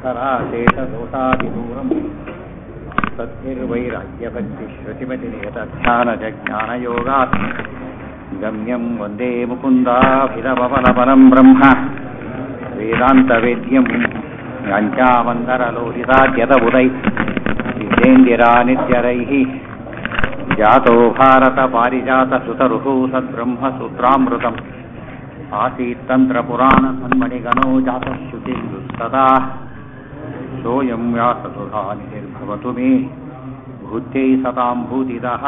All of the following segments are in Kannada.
शङ्कराशेषदोषादिदूरम् तद्भिर्वैराग्यभक्तिश्रुतिमतिनियतध्यानजज्ञानयोगात् गम्यम् वन्दे मुकुन्दाभिरवबलबलम् ब्रह्म वेदान्तवेद्यम् गाञ्चामन्दरलोलिताद्यतबुधै विजेन्दिरानित्यरैः जातो भारतपारिजातसुतरुः सद्ब्रह्मसूत्रामृतम् आसीत्तन्त्रपुराणसन्मणिगणो जातः श्रुतिर्युस्तदा सोऽयं व्याससुधानिर्भवतु मे भूत्यै सतां भूतिदः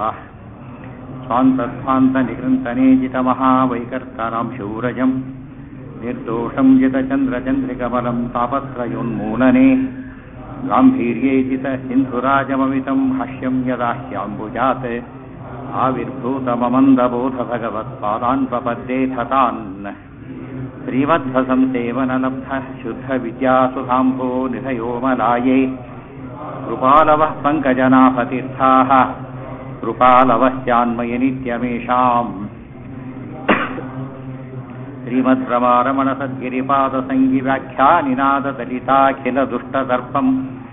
स्वान्तध्वान्तनिकृन्तनेजितमहावैकर्तनां शौरजम् निर्दोषं जितचन्द्रचन्द्रिकमलं तापत्रयोन्मूलने गाम्भीर्ये जितसिन्धुराजममितं भाष्यं यदाह्याम्बुजात् आविर्भूतममन्दबोधभगवत्पादान् प्रपद्ये थतान् श्रीमध्वसंसेवनलब्ध शुद्धविद्यासुधाम्भो निधयोमलाये कृपालवः पङ्कजनाभतीर्थाः कृपालवश्चान्मय नित्यमेषाम् श्रीमद्रमारमणसद्गिरिपादसङ्गिव्याख्यानिनाददलिताखिलदुष्टदर्पम्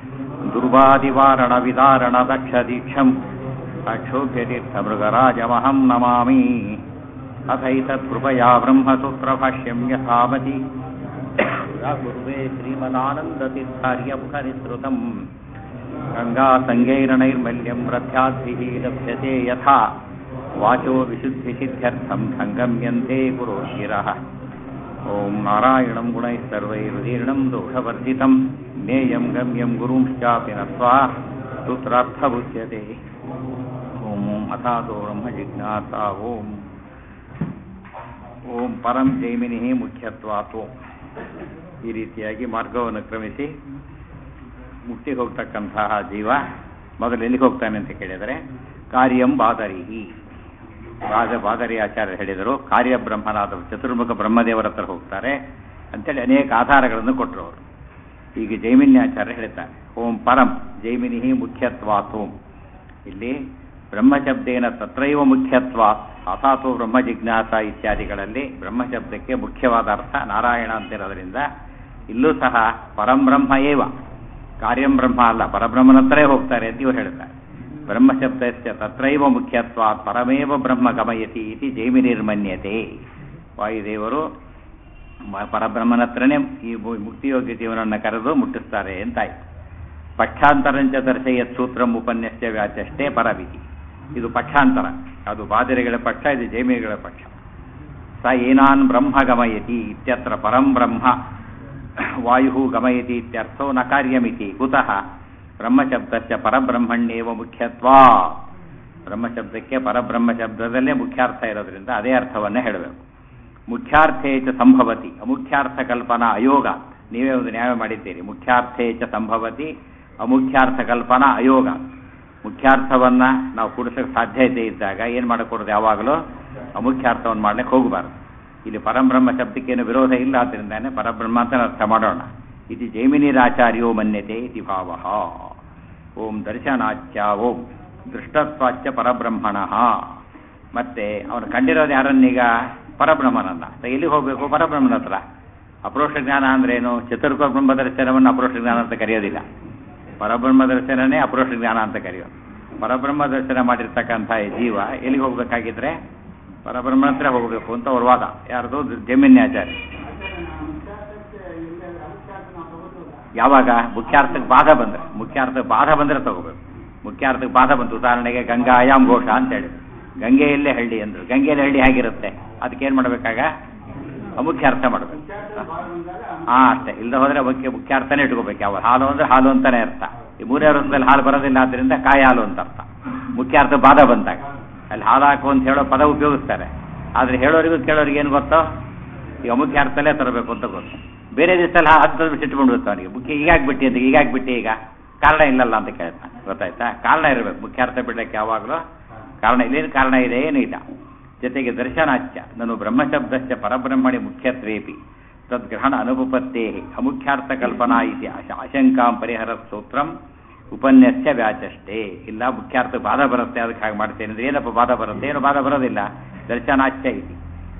दुर्वादिवारणविदारणदक्षदीक्षम् अक्षोभ्यतीर्थमृगराजमहं नमामि अथैतत्कृपया ब्रह्मसूत्रभाष्यं यथामति गुरुवे श्रीमदानन्दतीर्थार्यमुखनिसृतम् गङ्गासङ्गैरणैर्मल्यं रथ्याद्भिः लभ्यते यथा वाचो विशुद्धिसिद्ध्यर्थं सङ्गम्यन्ते पुरोशिरः ॐ नारायणं गुणैः सर्वैरुदीर्णं दोषवर्जितं ज्ञेयं गम्यं गुरुंश्चापि नत्वा सूत्रार्थबुध्यते ॐ अथातो ब्रह्मजिज्ञासा ॐ ಓಂ ಪರಂ ಜೈಮಿನಿ ಮುಖ್ಯತ್ವಾತು ಈ ರೀತಿಯಾಗಿ ಮಾರ್ಗವನ್ನು ಕ್ರಮಿಸಿ ಮುಕ್ತಿಗೆ ಹೋಗ್ತಕ್ಕಂತಹ ಜೀವ ಮೊದಲು ಎಲ್ಲಿಗೆ ಹೋಗ್ತಾನೆ ಅಂತ ಕೇಳಿದರೆ ಕಾರ್ಯಂ ಬಾದರಿಹಿ ರಾಜ ಬಾದರಿ ಆಚಾರ್ಯ ಹೇಳಿದರು ಕಾರ್ಯಬ್ರಹ್ಮನಾದ ಚತುರ್ಮುಖ ಬ್ರಹ್ಮದೇವರ ಹತ್ರ ಹೋಗ್ತಾರೆ ಅಂತೇಳಿ ಅನೇಕ ಆಧಾರಗಳನ್ನು ಕೊಟ್ಟರು ಅವರು ಈಗ ಜೈಮಿನ್ಯಾಚಾರ್ಯ ಹೇಳ್ತಾರೆ ಓಂ ಪರಂ ಜೈಮಿನಿ ಮುಖ್ಯತ್ವಾತು ಇಲ್ಲಿ ಬ್ರಹ್ಮಶಬ್ದೇನ ತತ್ರೈವ ಮುಖ್ಯತ್ವ ಅಥಾತು ಬ್ರಹ್ಮ ಜಿಜ್ಞಾಸ ಇತ್ಯಾದಿಗಳಲ್ಲಿ ಬ್ರಹ್ಮಶಬ್ದಕ್ಕೆ ಮುಖ್ಯವಾದ ಅರ್ಥ ನಾರಾಯಣ ಅಂತಿರೋದ್ರಿಂದ ಇಲ್ಲೂ ಸಹ ಪರಂಬ್ರಹ್ಮ ಏವ ಕಾರ್ಯಂ ಬ್ರಹ್ಮ ಅಲ್ಲ ಪರಬ್ರಹ್ಮನ ಹತ್ರೇ ಹೋಗ್ತಾರೆ ಅಂತ ಇವರು ಹೇಳ್ತಾರೆ ಬ್ರಹ್ಮಶಬ್ದಸ್ಯ ತತ್ರೈವ ಮುಖ್ಯತ್ವ ಪರಮೇವ ಬ್ರಹ್ಮ ಗಮಯತಿ ಇತಿ ಜೈಮಿನಿರ್ಮನ್ಯತೆ ವಾಯುದೇವರು ಪರಬ್ರಹ್ಮನ ಹತ್ರನೇ ಈ ಮುಕ್ತಿಯೋಗ್ಯ ಜೀವನವನ್ನು ಕರೆದು ಮುಟ್ಟಿಸ್ತಾರೆ ಅಂತಾಯ್ತು ಪಕ್ಷಾಂತರಂಚ ದರ್ಶಯತ್ ಸೂತ್ರಂ ಉಪನ್ಯಸ್ಯ ವ್ಯಾಚಷ್ಟೇ ಪರವಿಧಿ ಇದು ಪಕ್ಷಾಂತರ ಅದು ಬಾದಿರಿಗಳ ಪಕ್ಷ ಇದು ಜೈಮಿನಿಗಳ ಪಕ್ಷ ಸ ಏನಾನ್ ಬ್ರಹ್ಮ ಗಮಯತಿ ಇತ್ಯತ್ರ ಪರಂ ಬ್ರಹ್ಮ ವಾಯು ಗಮಯತಿ ಇತ್ಯರ್ಥೋ ನ ಕಾರ್ಯಮಿತಿ ಕುತಃ ಬ್ರಹ್ಮಶಬ್ದಸ್ಯ ಪರಬ್ರಹ್ಮಣ್ಯೇವ ಮುಖ್ಯತ್ವಾ ಬ್ರಹ್ಮಶಬ್ದಕ್ಕೆ ಪರಬ್ರಹ್ಮ ಶಬ್ದದಲ್ಲೇ ಮುಖ್ಯಾರ್ಥ ಇರೋದ್ರಿಂದ ಅದೇ ಅರ್ಥವನ್ನೇ ಹೇಳಬೇಕು ಮುಖ್ಯಾರ್ಥೇ ಚ ಸಂಭವತಿ ಅಮುಖ್ಯಾರ್ಥ ಕಲ್ಪನಾ ಅಯೋಗ ನೀವೇ ಒಂದು ನ್ಯಾಯ ಮಾಡಿದ್ದೀರಿ ಮುಖ್ಯಾರ್ಥೇ ಚ ಸಂಭವತಿ ಅಮುಖ್ಯಾರ್ಥ ಕಲ್ಪನಾ ಅಯೋಗ ಮುಖ್ಯಾರ್ಥವನ್ನ ನಾವು ಕೂಡಿಸೋಕೆ ಸಾಧ್ಯತೆ ಇದ್ದಾಗ ಏನು ಮಾಡக்கூಡದು ಯಾವಾಗಲೂ ಅಮುಖ್ಯಾರ್ಥವನ್ನು ಮಾಡ್ಲಿಕ್ಕೆ ಹೋಗಬಾರ್ದು ಇಲ್ಲಿ ಪರಬ್ರಹ್ಮ ಶಬ್ದಕ್ಕೇನು ವಿರೋಧ ಇಲ್ಲ ಆದ್ರಿಂದಾನೆ ಪರಬ್ರಹ್ಮ ಅಂತ ಅರ್ಥ ಮಾಡೋಣ ಇದು ಜೈಮಿನಿರಾಚಾರ್ಯೋ ಮನ್ಯತೆ ಇತಿ ಭಾವ ಓಂ ದರ್ಶನಾಚ್ಯ ಓಂ ದೃಷ್ಟತ್ವಾಚ್ಯ ಪರಬ್ರಹ್ಮಣ ಮತ್ತೆ ಅವನು ಕಂಡಿರೋದು ಯಾರನ್ನೀಗ ಪರಬ್ರಹ್ಮನನ್ನ ಎಲ್ಲಿಗೆ ಹೋಗಬೇಕು ಪರಬ್ರಹ್ಮನ ಹತ್ರ ಅಪ್ರೋಷ ಜ್ಞಾನ ಅಂದ್ರೇನು ಚತುರ್ಕ ಬ್ರಹ್ಮ ದರ್ಶನವನ್ನು ಅಪ್ರೋಷ ಜ್ಞಾನ ಅಂತ ಕರೆಯೋದಿಲ್ಲ ಪರಬ್ರಹ್ಮ ದರ್ಶನನೇ ಅಪ್ರೋಷ ಜ್ಞಾನ ಅಂತ ಕರೆಯೋದು ಪರಬ್ರಹ್ಮ ದರ್ಶನ ಮಾಡಿರ್ತಕ್ಕಂಥ ಜೀವ ಎಲ್ಲಿಗೆ ಹೋಗ್ಬೇಕಾಗಿದ್ರೆ ಪರಬ್ರಹ್ಮ ಹತ್ರ ಹೋಗಬೇಕು ಅಂತ ಅವ್ರ ವಾದ ಯಾರ್ದು ಜಮೀನ್ಯಾಚಾರ್ಯ ಯಾವಾಗ ಮುಖ್ಯಾರ್ಥಕ್ಕೆ ಬಾಧ ಬಂದ್ರೆ ಮುಖ್ಯಾರ್ಥಕ್ಕೆ ಬಾಧ ಬಂದ್ರೆ ತಗೋಬೇಕು ಮುಖ್ಯಾರ್ಥಕ್ಕೆ ಬಾಧ ಬಂತು ಉದಾಹರಣೆಗೆ ಗಂಗಾಯಾಮ್ ಘೋಷ ಅಂತೇಳಿ ಗಂಗೆಯಲ್ಲೇ ಹಳ್ಳಿ ಅಂದ್ರು ಗಂಗೆಯಲ್ಲಿ ಹಳ್ಳಿ ಹೇಗಿರುತ್ತೆ ಅದಕ್ಕೆ ಏನು ಮಾಡಬೇಕಾಗ ಅಮುಖ್ಯಾರ್ಥ ಮಾಡಬೇಕು ಹಾ ಅಷ್ಟೇ ಇಲ್ಲದೆ ಹೋದ್ರೆ ಮುಖ್ಯ ಮುಖ್ಯಾರ್ಥನೇ ಇಟ್ಕೋಬೇಕು ಯಾವ ಹಾಲು ಅಂದ್ರೆ ಹಾಲು ಅಂತಾನೆ ಅರ್ಥ ಈ ಮೂರೇ ವೃತ್ತದಲ್ಲಿ ಹಾಲು ಬರೋದಿಲ್ಲ ಆದ್ರಿಂದ ಕಾಯಿ ಹಾಲು ಅಂತ ಅರ್ಥ ಮುಖ್ಯಾರ್ಥ ಬಾಧ ಬಂದಾಗ ಅಲ್ಲಿ ಹಾಲು ಹಾಕು ಅಂತ ಹೇಳೋ ಪದ ಉಪಯೋಗಿಸ್ತಾರೆ ಆದ್ರೆ ಹೇಳೋರಿಗೂ ಕೇಳೋರಿಗೆ ಏನು ಗೊತ್ತೋ ಈ ಅಮುಖ್ಯಾರ್ಥಲ್ಲೇ ತರಬೇಕು ಅಂತ ಗೊತ್ತು ಬೇರೆ ದಿವಸದಲ್ಲಿ ಹತ್ತು ನಿಮಿಷ ಇಟ್ಕೊಂಡು ಬಿಡ್ತಾವ ಅವನಿಗೆ ಮುಖ್ಯ ಈಗಾಗ್ಬಿಟ್ಟಿ ಅಂತ ಈಗಾಗ್ಬಿಟ್ಟಿ ಈಗ ಕಾರಣ ಇಲ್ಲಲ್ಲ ಅಂತ ಕೇಳ್ತಾನೆ ಗೊತ್ತಾಯ್ತಾ ಕಾರಣ ಇರಬೇಕು ಮುಖ್ಯಾರ್ಥ ಬಿಡಕ್ಕೆ ಯಾವಾಗಲೂ ಕಾರಣ ಇಲ್ಲೇನು ಕಾರಣ ಇದೆ ಏನು ಇಲ್ಲ ಜೊತೆಗೆ ದರ್ಶನಾಚ್ಯ ನಾನು ಬ್ರಹ್ಮಶಬ್ದಶ್ಚ ಪರಬ್ರಹ್ಮಣಿ ಮುಖ್ಯತ್ವೇಪಿ ತದ್ಗ್ರಹಣ ಅನುಪತ್ತೇ ಅಮುಖ್ಯಾರ್ಥ ಕಲ್ಪನಾ ಇತಿ ಆಶಂಕಾಂ ಪರಿಹರ ಸೂತ್ರಂ ಉಪನ್ಯಸ್ಯ ವ್ಯಾಚಷ್ಟೇ ಇಲ್ಲ ಮುಖ್ಯಾರ್ಥ ಬಾಧ ಬರುತ್ತೆ ಅದಕ್ಕೆ ಹಾಗೆ ಮಾಡ್ತೇನೆ ಅಂದ್ರೆ ಏನಪ್ಪ ಬಾಧ ಬರುತ್ತೆ ಏನು ಬಾಧ ಬರೋದಿಲ್ಲ ದರ್ಶನಾಚ್ಯ ಇತಿ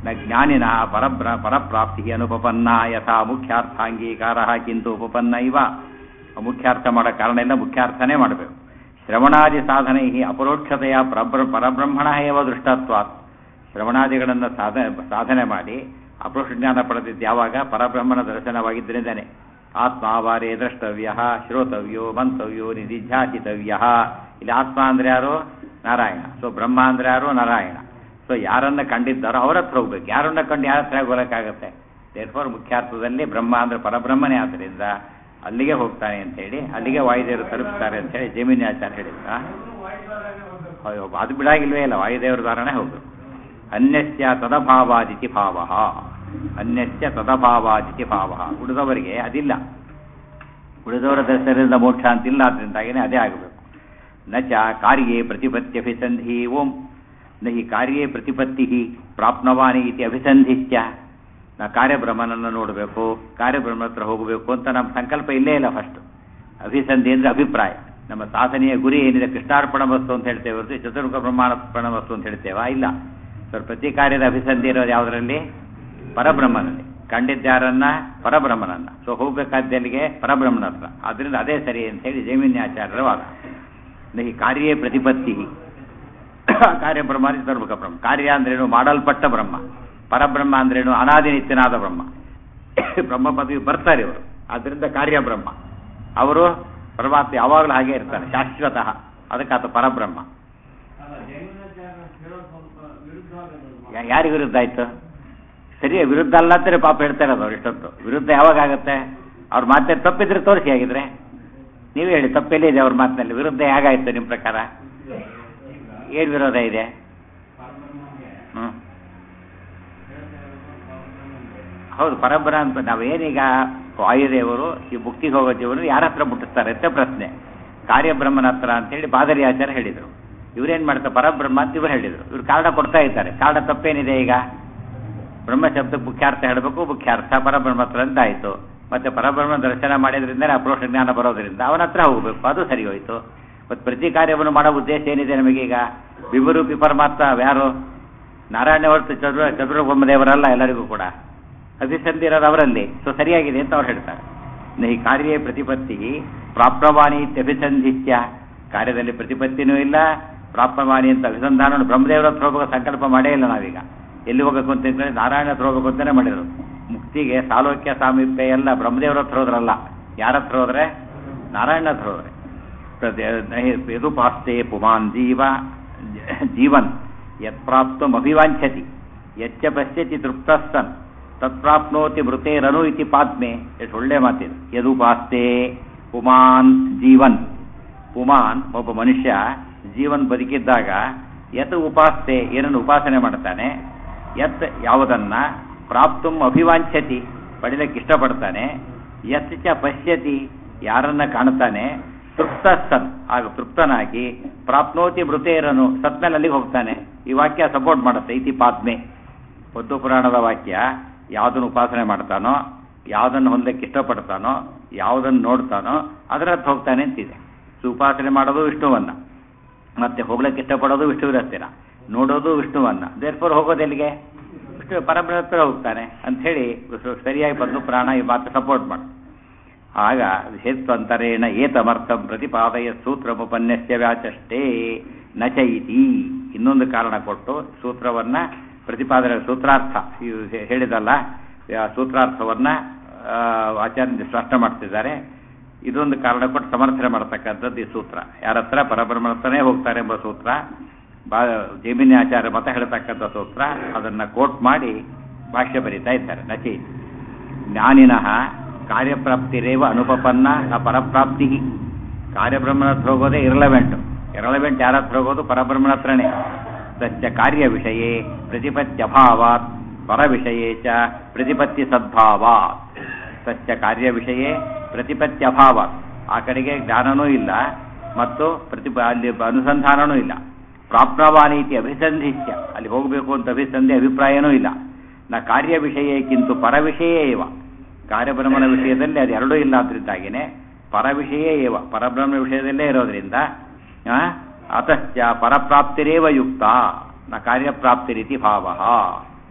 ನ ಜ್ಞಾನಿನ ಪರಬ್ರ ಪರಪ್ರಾಪ್ತಿ ಅನುಪಪನ್ನ ಯಥಾ ಮುಖ್ಯಾರ್ಥಾಂಗೀಕಾರ ಕಿಂತು ಉಪಪನ್ನ ಇವ ಮುಖ್ಯಾರ್ಥ ಮಾಡೋ ಕಾರಣ ಇಲ್ಲ ಮುಖ್ಯಾರ್ಥನೇ ಮಾಡಬೇಕು ಶ್ರವಣಾದಿ ಸಾಧನೆ ಅಪರೋಕ್ಷತೆಯ ಪರಬ್ರ ಪರಬ್ರಹ್ಮಣ ಏವ ದೃಷ್ಟತ್ವಾತ್ ಶ್ರವಣಾದಿಗಳನ್ನು ಸಾಧ ಸಾಧನೆ ಮಾಡಿ ಅಪರೋಕ್ಷ ಜ್ಞಾನ ಪಡೆದಿದ್ದು ಯಾವಾಗ ಪರಬ್ರಹ್ಮನ ದರ್ಶನವಾಗಿದ್ದರಿಂದನೇ ಆತ್ಮಾವಾರೇ ದ್ರಷ್ಟವ್ಯ ಶ್ರೋತವ್ಯೋ ಮಂತವ್ಯೋ ನಿಧಿಧ್ಯಾಸಿತವ್ಯ ಇಲ್ಲಿ ಆತ್ಮ ಅಂದ್ರೆ ಯಾರು ನಾರಾಯಣ ಸೊ ಬ್ರಹ್ಮ ಅಂದ್ರೆ ಯಾರು ನಾರಾಯಣ ಸೊ ಯಾರನ್ನ ಕಂಡಿದ್ದಾರೋ ಅವ್ರ ಹತ್ರ ಹೋಗ್ಬೇಕು ಯಾರನ್ನ ಕಂಡು ಯಾರ ಹತ್ರ ಹೋಗಕ್ಕಾಗತ್ತೆ ದೇರ್ಫೋರ್ ಮುಖ್ಯಾರ್ಥದಲ್ಲಿ ಬ್ರಹ್ಮ ಅಂದ್ರೆ ಪರಬ್ರಹ್ಮನೇ ಆದ್ದರಿಂದ ಅಲ್ಲಿಗೆ ಹೋಗ್ತಾನೆ ಅಂತ ಹೇಳಿ ಅಲ್ಲಿಗೆ ವಾಯುದೇವರು ತಲುಪ್ತಾರೆ ಅಂತ ಹೇಳಿ ಜಮೀನಿ ಆಚಾರ್ಯ ಹೇಳಿದ್ರ ಅಯ್ಯೋ ಅದು ಬಿಡಾಗಿಲ್ವೇ ಇಲ್ಲ ವಾಯುದೇವರ ಧಾರಣೆ ಹೋಗ್ಬೇಕು ಅನ್ಯಸ್ಯ ತದಭಾವಾದಿತಿ ಭಾವ ಅನ್ಯಸ್ಯ ತದಭಾವಾದಿತಿ ಭಾವ ಉಳಿದವರಿಗೆ ಅದಿಲ್ಲ ಉಳಿದವರ ದರ್ಶನದಿಂದ ಮೋಕ್ಷ ಅಂತಿಲ್ಲ ಆದ್ರಿಂದಾಗಿನೇ ಅದೇ ಆಗಬೇಕು ನಚ ಕಾರ್ಯೇ ಪ್ರತಿಪತ್ತ್ಯಭಿಸಂಧಿ ಓಂ ನ ಹಿ ಕಾರ್ಯೇ ಪ್ರತಿಪತ್ತಿ ಪ್ರಾಪ್ನವಾನಿ ಇತಿ ಅಭಿಸಂಧಿಸ್ತ್ಯ ನಾ ಕಾರ್ಯಬ್ರಹ್ಮನನ್ನು ನೋಡಬೇಕು ಕಾರ್ಯಬ್ರಹ್ಮನ ಹತ್ರ ಹೋಗಬೇಕು ಅಂತ ನಮ್ಮ ಸಂಕಲ್ಪ ಇಲ್ಲೇ ಇಲ್ಲ ಫಸ್ಟ್ ಅಭಿಸಂಧಿ ಅಂದ್ರೆ ಅಭಿಪ್ರಾಯ ನಮ್ಮ ಸಾಧನೆಯ ಗುರಿ ಏನಿದೆ ಕೃಷ್ಣಾರ್ಪಣ ವಸ್ತು ಅಂತ ಹೇಳ್ತೇವೆ ಹೊರತು ಚತುರ್ಮುಖ ಬ್ರಹ್ಮಾರ್ಪಣ ವಸ್ತು ಅಂತ ಹೇಳ್ತೇವಾ ಇಲ್ಲ ಸರ್ ಪ್ರತಿ ಕಾರ್ಯದ ಅಭಿಸಂಧಿ ಇರೋದು ಯಾವುದರಲ್ಲಿ ಪರಬ್ರಹ್ಮನಲ್ಲಿ ಕಂಡಿದ್ದಾರನ್ನ ಪರಬ್ರಹ್ಮನನ್ನ ಸೊ ಹೋಗ್ಬೇಕಾದ್ದಲ್ಲಿಗೆ ಪರಬ್ರಹ್ಮನ ಹತ್ರ ಆದ್ರಿಂದ ಅದೇ ಸರಿ ಅಂತ ಹೇಳಿ ಜೈಮಿನ್ಯಾಚಾರ್ಯರ ವಾದ ಈ ಕಾರ್ಯೇ ಪ್ರತಿಪತ್ತಿ ಕಾರ್ಯಬ್ರಹ್ಮ ಚತುರ್ಮುಖ ಬ್ರಹ್ಮ ಕಾರ್ಯ ಅಂದ್ರೇನು ಮಾಡಲ್ಪಟ್ಟ ಬ್ರಹ್ಮ ಪರಬ್ರಹ್ಮ ಅಂದ್ರೇನು ಅನಾದಿ ನಿತ್ಯನಾದ ಬ್ರಹ್ಮ ಬ್ರಹ್ಮ ಪದವಿ ಬರ್ತಾರೆ ಇವರು ಆದ್ರಿಂದ ಕಾರ್ಯ ಬ್ರಹ್ಮ ಅವರು ಪರಮಾತ್ಮ ಯಾವಾಗಲೂ ಹಾಗೆ ಇರ್ತಾರೆ ಶಾಶ್ವತಃ ಅದಕ್ಕೆ ಆತ ಪರಬ್ರಹ್ಮ ಯಾ- ಯಾರಿಗೆ ವಿರುದ್ಧ ಆಯ್ತು ಸರಿ ವಿರುದ್ಧ ಅಲ್ಲ ಅಂತಾರೆ ಪಾಪ ಹೇಳ್ತಾ ಇರೋದು ಅವ್ರು ಇಷ್ಟೊತ್ತು ವಿರುದ್ಧ ಯಾವಾಗ ಆಗುತ್ತೆ ಅವ್ರ ಮಾತೇ ತಪ್ಪಿದ್ರೆ ತೋರಿಸಿ ಆಗಿದ್ರೆ ನೀವೇ ಹೇಳಿ ತಪ್ಪೆಲ್ಲಿದೆ ಅವ್ರ ಮಾತಿನಲ್ಲಿ ವಿರುದ್ಧ ಹೇಗಾಯ್ತು ನಿಮ್ಮ ಪ್ರಕಾರ ಏನು ವಿರೋಧ ಇದೆ ಹ್ಮ್ ಹೌದು ಪರಬ್ರ ಅಂತ ನಾವೇನೀಗ ವಾಯುದೇವರು ಈ ಮುಕ್ತಿಗೆ ಹೋಗೋ ಜೀವನ ಯಾರ ಹತ್ರ ಮುಟ್ಟಿಸ್ತಾರೆ ಅಂತ ಪ್ರಶ್ನೆ ಕಾರ್ಯಬ್ರಹ್ಮನ ಹತ್ರ ಅಂತೇಳಿ ಬಾದರಿ ಆಚಾರ್ಯ ಹೇಳಿದರು ಇವ್ರೇನ್ ಮಾಡ್ತಾರೆ ಪರಬ್ರಹ್ಮ ಅಂತ ಇವ್ರು ಹೇಳಿದರು ಇವ್ರು ಕಾರಣ ಕೊಡ್ತಾ ಇದ್ದಾರೆ ಕಾರಣ ತಪ್ಪೇನಿದೆ ಈಗ ಬ್ರಹ್ಮ ಶಬ್ದಕ್ಕೆ ಮುಖ್ಯಾರ್ಥ ಹೇಳಬೇಕು ಮುಖ್ಯಾರ್ಥ ಪರಬ್ರಹ್ಮ ಹತ್ರ ಅಂತ ಆಯಿತು ಮತ್ತೆ ಪರಬ್ರಹ್ಮ ದರ್ಶನ ಮಾಡಿದ್ರಿಂದ ಅಪ್ರೋಷ ಜ್ಞಾನ ಬರೋದ್ರಿಂದ ಅವನ ಹತ್ರ ಹೋಗಬೇಕು ಅದು ಸರಿ ಹೋಯ್ತು ಮತ್ತು ಪ್ರತಿ ಕಾರ್ಯವನ್ನು ಮಾಡೋ ಉದ್ದೇಶ ಏನಿದೆ ನಮಗೀಗ ವಿಭರೂಪಿ ಪರಮಾತ್ಮ ಯಾರು ನಾರಾಯಣ ಹೊರತು ಚದುರ ಚದುರ್ಬ್ರಹ್ಮದೇವರಲ್ಲ ಎಲ್ಲರಿಗೂ ಕೂಡ ಅಭಿಸಂಧಿ ಇರೋದು ಅವರಲ್ಲಿ ಸೊ ಸರಿಯಾಗಿದೆ ಅಂತ ಅವ್ರು ಹೇಳ್ತಾರೆ ಈ ಕಾರ್ಯೇ ಪ್ರತಿಪತ್ತಿ ಪ್ರಾಪ್ತವಾಣಿ ಇತ್ಯಭಿಸಂಧಿತ್ಯ ಕಾರ್ಯದಲ್ಲಿ ಪ್ರತಿಪತ್ತಿನೂ ಇಲ್ಲ ಪ್ರಾಪ್ತವಾಣಿ ಅಂತ ಅಭಿಸಂಧಾನ ಬ್ರಹ್ಮದೇವರ ಹತ್ರ ಹೋಗೋ ಸಂಕಲ್ಪ ಮಾಡೇ ಇಲ್ಲ ನಾವೀಗ ಎಲ್ಲಿ ಹೋಗಬೇಕು ಅಂತ ಹೇಳಿದ್ರೆ ನಾರಾಯಣ ಹತ್ರ ಹೋಗಬೇಕು ಅಂತಾನೆ ಮಾಡಿದ್ರು ಮುಕ್ತಿಗೆ ಸಾಲೋಕ್ಯ ಸಾಮೀಪ್ಯ ಎಲ್ಲ ಬ್ರಹ್ಮದೇವರ ಹತ್ರ ಹೋದ್ರಲ್ಲ ಯಾರ ಹತ್ರ ಹೋದ್ರೆ ನಾರಾಯಣ ಹತ್ರ ಹೋದ್ರೆ ಯದುಪಾಸ್ತೆ ಪುಮಾನ್ ಜೀವ ಜೀವನ್ ಯತ್ಪ್ರಾಪ್ತಮಭಿವಾಂಛತಿ ಯಚ್ಚ ಪಶ್ಯತಿ ತೃಪ್ತಸ್ತನ್ ತತ್ಪ್ರಾಪ್ನೋತಿ ಮೃತೇರನು ಇತಿ ಪಾತ್ಮೆ ಎಷ್ಟು ಒಳ್ಳೆ ಮಾತಿದು ಯದುಪಾಸ್ತೆ ಪುಮಾನ್ ಜೀವನ್ ಪುಮಾನ್ ಒಬ್ಬ ಮನುಷ್ಯ ಜೀವನ್ ಬದುಕಿದ್ದಾಗ ಯತ್ ಉಪಾಸ್ತೆ ಏನನ್ನು ಉಪಾಸನೆ ಮಾಡ್ತಾನೆ ಯತ್ ಯಾವುದನ್ನ ಪ್ರಾಪ್ತುಂ ಅಭಿವಾಂಛತಿ ಪಡಿಲಕ್ಕೆ ಇಷ್ಟಪಡ್ತಾನೆ ಯತ್ ಚ ಪಶ್ಯತಿ ಯಾರನ್ನ ಕಾಣ್ತಾನೆ ತೃಪ್ತ ಸನ್ ಆಗ ತೃಪ್ತನಾಗಿ ಪ್ರಾಪ್ನೋತಿ ಮೃತೇರನು ಸತ್ಮೇಲೆ ಅಲ್ಲಿಗೆ ಹೋಗ್ತಾನೆ ಈ ವಾಕ್ಯ ಸಪೋರ್ಟ್ ಮಾಡುತ್ತೆ ಇತಿ ಪಾತ್ಮೆ ಪದ್ಮ ಪುರಾಣದ ವಾಕ್ಯ ಯಾವುದನ್ನು ಉಪಾಸನೆ ಮಾಡ್ತಾನೋ ಯಾವುದನ್ನು ಹೊಂದಕ್ಕೆ ಇಷ್ಟಪಡ್ತಾನೋ ಯಾವುದನ್ನು ನೋಡ್ತಾನೋ ಅದರ ಹತ್ರ ಹೋಗ್ತಾನೆ ಅಂತಿದೆ ಸೊ ಉಪಾಸನೆ ಮಾಡೋದು ವಿಷ್ಣುವನ್ನ ಮತ್ತೆ ಹೋಗ್ಲಿಕ್ಕೆ ಇಷ್ಟಪಡೋದು ವಿಷ್ಣುವಿನ ಹತ್ತಿರ ನೋಡೋದು ವಿಷ್ಣುವನ್ನ ದೇರ್ಫೋರ್ ಹೋಗೋದು ಎಲ್ಲಿಗೆ ವಿಷ್ಣು ಪರಬ್ರಹ್ಮ ಹತ್ರ ಹೋಗ್ತಾನೆ ಅಂತ ಹೇಳಿ ಸರಿಯಾಗಿ ಬಂದು ಪುರಾಣ ಈ ಮಾತು ಸಪೋರ್ಟ್ ಮಾಡು ಆಗ ಹೇತ್ವಂತರೇಣ ಏತಮರ್ಥಂ ಪ್ರತಿಪಾದಯ ಸೂತ್ರಮುಪನ್ಯಸ್ಯ ವ್ಯಾಚಷ್ಟೇ ನಚ ಇತಿ ಇನ್ನೊಂದು ಕಾರಣ ಕೊಟ್ಟು ಸೂತ್ರವನ್ನ ಪ್ರತಿಪಾದನೆ ಸೂತ್ರಾರ್ಥ ಇವು ಹೇ- ಹೇಳಿದಲ್ಲ ಆ ಸೂತ್ರಾರ್ಥವನ್ನ ಆ, ಆಚಾರ್ಯ ಸ್ಪಷ್ಟ ಮಾಡ್ತಿದ್ದಾರೆ ಇದೊಂದು ಕಾರಣ ಕೊಟ್ಟು ಸಮರ್ಥನೆ ಮಾಡ್ತಕ್ಕಂಥದ್ದು ಈ ಸೂತ್ರ ಯಾರ ಹತ್ರ ಪರಬ್ರಹ್ಮನ ಹತ್ರನೇ ಹೋಗ್ತಾರೆ ಎಂಬ ಸೂತ್ರ ಬಾ ಜೈಮಿನಿ ಆಚಾರ್ಯ ಮತ ಹೇಳ್ತಕ್ಕಂಥ ಸೂತ್ರ ಅದನ್ನ ಕೋಟ್ ಮಾಡಿ ಭಾಷ್ಯ ಬರೀತಾ ಇದ್ದಾರೆ ನಚಿ ಜ್ಞಾನಿನಃ ಕಾರ್ಯಪ್ರಾಪ್ತಿರೇವ ಅನುಪಪನ್ನ ನ ಪರಪ್ರಾಪ್ತಿ ಕಾರ್ಯಬ್ರಹ್ಮನ ಹತ್ರ ಹೋಗೋದೇ ಇರಲವೆಂಟ್ ಇರಲವೆಂಟ್ ಯಾರ ಹತ್ರ ಹೋಗೋದು ಪರಬ್ರಹ್ಮನ ಹತ್ರನೇ ತಚ್ಚ ಕಾರ್ಯ ವಿಷಯೇ ಪ್ರತಿಪತ್ಯಭಾವಾತ್ ಪರ ವಿಷಯೇ ಚ ಪ್ರತಿಪತ್ತಿ ಸದ್ಭಾವಾತ್ ತಚ್ಚ ಕಾರ್ಯ ವಿಷಯೇ ಪ್ರತಿಪತ್ಯಭಾವಾತ್ ಆ ಕಡೆಗೆ ಜ್ಞಾನನೂ ಇಲ್ಲ ಮತ್ತು ಪ್ರತಿಪ ಅಲ್ಲಿ ಅನುಸಂಧಾನನೂ ಇಲ್ಲ ಪ್ರಾಪ್ನವಾನಿ ಇತಿ ಅಭಿಸಂಧಿಸ್ಯ ಅಲ್ಲಿ ಹೋಗಬೇಕು ಅಂತ ಅಭಿಸಂಧಿ ಅಭಿಪ್ರಾಯನೂ ಇಲ್ಲ ನ ಕಾರ್ಯ ವಿಷಯಕ್ಕಿಂತ ಪರ ವಿಷಯೇ ಇವ ಕಾರ್ಯಬ್ರಹ್ಮನ ವಿಷಯದಲ್ಲಿ ಅದು ಎರಡೂ ಇಲ್ಲ ಆದ್ರಿಂದಾಗಿನೇ ಪರ ವಿಷಯೇ ಇವ ಪರಬ್ರಹ್ಮ ವಿಷಯದಲ್ಲೇ ಇರೋದ್ರಿಂದ ಆ, ಅತಶ್ಚ ಪರಪ್ರಾಪ್ತಿರೇವ ಯುಕ್ತ ನ ಕಾರ್ಯಪ್ರಾಪ್ತಿ ರೀತಿ ಭಾವ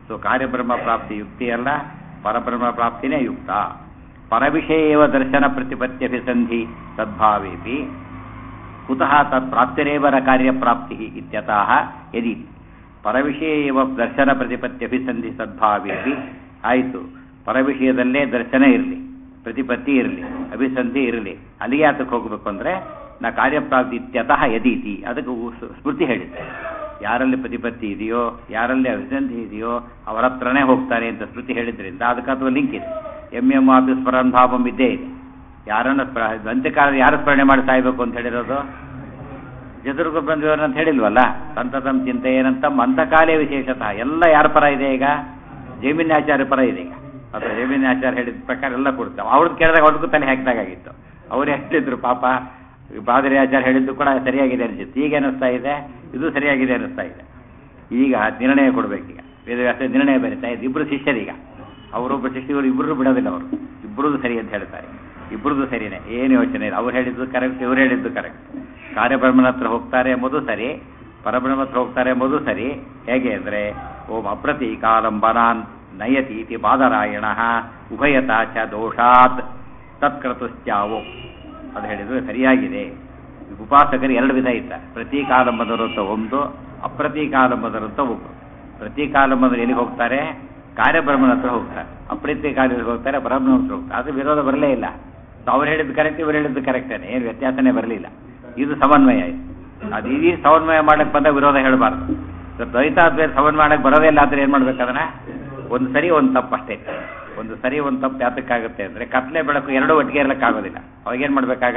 ಸೊ ಕಾರ್ಯಬ್ರಹ್ಮ ಪ್ರಾಪ್ತಿ ಯುಕ್ತಿ ಅಲ್ಲ ಪರಬ್ರಹ್ಮ ಪ್ರಾಪ್ತಿನೇ ಯುಕ್ತ ಪರವಿಷಯೇವ ದರ್ಶನ ಪ್ರತಿಪತ್ಯಭಿಸಂಧಿ ಸದ್ಭಾವೇಪಿ ಕುತಃ ತತ್ ಪ್ರಾಪ್ತಿರೇವರ ಕಾರ್ಯಪ್ರಾಪ್ತಿ ಇತ್ಯತಃ ಯದಿ ಪರವಿಷಯ ಏವ ದರ್ಶನ ಪ್ರತಿಪತ್ಯಭಿಸಂಧಿ ಸದ್ಭಾವೇಪಿ ಆಯಿತು ಪರವಿಷಯದಲ್ಲೇ ದರ್ಶನ ಇರಲಿ ಪ್ರತಿಪತ್ತಿ ಇರಲಿ ಅಭಿಸಂಧಿ ಇರಲಿ ಅಲ್ಲಿಗೆ ಅದಕ್ಕೆ ಹೋಗಬೇಕು ಅಂದರೆ ನಾ ಕಾರ್ಯಪ್ರಾಪ್ತಿ ಇತ್ಯತಃ ಯದೀತಿ ಅದಕ್ಕೆ ಉ- ಸ್ಮೃತಿ ಹೇಳಿದ್ದೆ ಯಾರಲ್ಲಿ ಪ್ರತಿಪತ್ತಿ ಇದೆಯೋ ಯಾರಲ್ಲಿ ಅಭಿಸಂಧಿ ಇದೆಯೋ ಅವರ ಹತ್ರನೇ ಹೋಗ್ತಾರೆ ಅಂತ ಸ್ಮೃತಿ ಹೇಳಿದ್ರಿಂದ ಅದಕ್ಕೆ ಅಥವಾ ಲಿಂಕ್ ಇದೆ ಎಂ ಎಂ ಆಫೀಸ್ ಸ್ಮರಣಭಾವಂ ಇದ್ದೇ ಇದೆ ಯಾರನ್ನ ಸ್ಮ- ಅಂತ್ಯಕಾಲ ಯಾರು ಸ್ಮರಣೆ ಮಾಡಿ ಸಾಯ್ಬೇಕು ಅಂತ ಹೇಳಿರೋದು ಚತುರ್ಗ ಬಂದಿವರು ಅಂತ ಹೇಳಿಲ್ವಲ್ಲ ಸಂತತಂ ಚಿಂತೆ ಏನಂತ ಮಂತಕಾಲೇ ವಿಶೇಷತಃ ಎಲ್ಲ ಯಾರ ಪರ ಇದೆ ಈಗ ಜಮೀನಾಚಾರ್ಯ ಪರ ಇದೆ ಈಗ ಅಥವಾ ಜಮೀನಾಚಾರ್ಯ ಹೇಳಿದ ಪ್ರಕಾರ ಎಲ್ಲ ಕೊಡ್ತಾವೆ ಅವ್ರದ್ದು ಕೇಳಿದಾಗ ಅವ್ರಿಗೂ ತಲೆ ಹಾಕಿದಾಗಿತ್ತು ಅವ್ರು ಹೇಳಿದ್ರು ಪಾಪ ಬಾದರಿ ಆಚಾರ್ಯ ಹೇಳಿದ್ದು ಕೂಡ ಸರಿಯಾಗಿದೆ ಅನಿಸುತ್ತೆ ಈಗ ಅನಿಸ್ತಾ ಇದೆ ಇದು ಸರಿಯಾಗಿದೆ ಅನಿಸ್ತಾ ಇದೆ ಈಗ ನಿರ್ಣಯ ಕೊಡ್ಬೇಕೀಗ ವೇದವ್ಯಾಸ ನಿರ್ಣಯ ಬರೀತಾ ಇದೆ ಇಬ್ಬರು ಶಿಷ್ಯರೀಗ ಅವರೊಬ್ಬ ಶಿಷ್ಯರು ಇಬ್ಬರು ಬಿಡೋದಿಲ್ಲ ಅವರು ಇಬ್ಬರದು ಸರಿ ಅಂತ ಹೇಳ್ತಾರೆ ಇಬ್ಬರದು ಸರಿನೇ ಏನು ಯೋಚನೆ ಇಲ್ಲ ಅವ್ರು ಹೇಳಿದ್ದು ಕರೆಕ್ಟ್ ಇವ್ರು ಹೇಳಿದ್ದು ಕರೆಕ್ಟ್ ಕಾರ್ಯಬ್ರಹ್ಮನ ಹತ್ರ ಹೋಗ್ತಾರೆ ಎಂಬುದು ಸರಿ ಪರಬ್ರಹ್ಮ ಹತ್ರ ಹೋಗ್ತಾರೆ ಎಂಬುದು ಸರಿ ಹೇಗೆ ಅಂದರೆ ಓಂ ಅಪ್ರತೀಕಾಲಂಬನಾನ್ ನಯತಿ ಇತಿ ಬಾದರಾಯಣ ಉಭಯತ ಚ ದೋಷಾತ್ ತತ್ಕೃತಶ್ಚಾವೋ ಅದು ಹೇಳಿದ್ರೆ ಸರಿಯಾಗಿದೆ ಉಪಾಸಕರು ಎರಡು ವಿಧ ಇದ್ದಾರೆ ಪ್ರತೀಕಾಲಂಬದರು ಅಂತ ಒಂದು ಅಪ್ರತೀಕಾಲಂಬದರು ಅಂತ ಒಬ್ಬರು ಪ್ರತೀಕಾಲಂಬದರು ಎಲ್ಲಿಗೆ ಹೋಗ್ತಾರೆ ಕಾರ್ಯಬ್ರಹ್ಮನ ಹತ್ರ ಹೋಗ್ತಾರೆ ಅಪ್ರತೀಕಾಲದಲ್ಲಿ ಹೋಗ್ತಾರೆ ಬ್ರಹ್ಮನ ಹತ್ರ ಹೋಗ್ತಾರೆ ಅದು ವಿರೋಧ ಬರಲೇ ಇಲ್ಲ ಅವ್ರು ಹೇಳಿದ್ದು ಕರೆಕ್ಟ್ ಇವ್ರು ಹೇಳಿದ್ದು ಕರೆಕ್ಟೇನೆ ಏನು ವ್ಯತ್ಯಾಸನೇ ಬರಲಿಲ್ಲ ಇದು ಸಮನ್ವಯ ಇದು ಅದು ಈ ಸಮನ್ವಯ ಮಾಡಕ್ಕೆ ಬಂದ ವಿರೋಧ ಹೇಳಬಾರ್ದು ಸೊ ದ್ವೈತಾದ್ವೈತ ಸಮನ್ವಯ ಮಾಡಕ್ಕೆ ಬರೋದೇ ಇಲ್ಲ ಆದರೆ ಏನು ಮಾಡ್ಬೇಕದನ್ನ ಒಂದು ಸರಿ ಒಂದು ತಪ್ಪು ಅಷ್ಟೇ ಒಂದು ಸರಿ ಒಂದು ತಪ್ಪು ಯಾತಕ್ಕಾಗುತ್ತೆ ಅಂದರೆ ಕತ್ಲೆ ಬೆಳಕು ಎರಡು ಒಟ್ಟಿಗೆ ಇರಲಿಕ್ಕಾಗೋದಿಲ್ಲ ಅವಾಗೇನು ಮಾಡಬೇಕಾಗ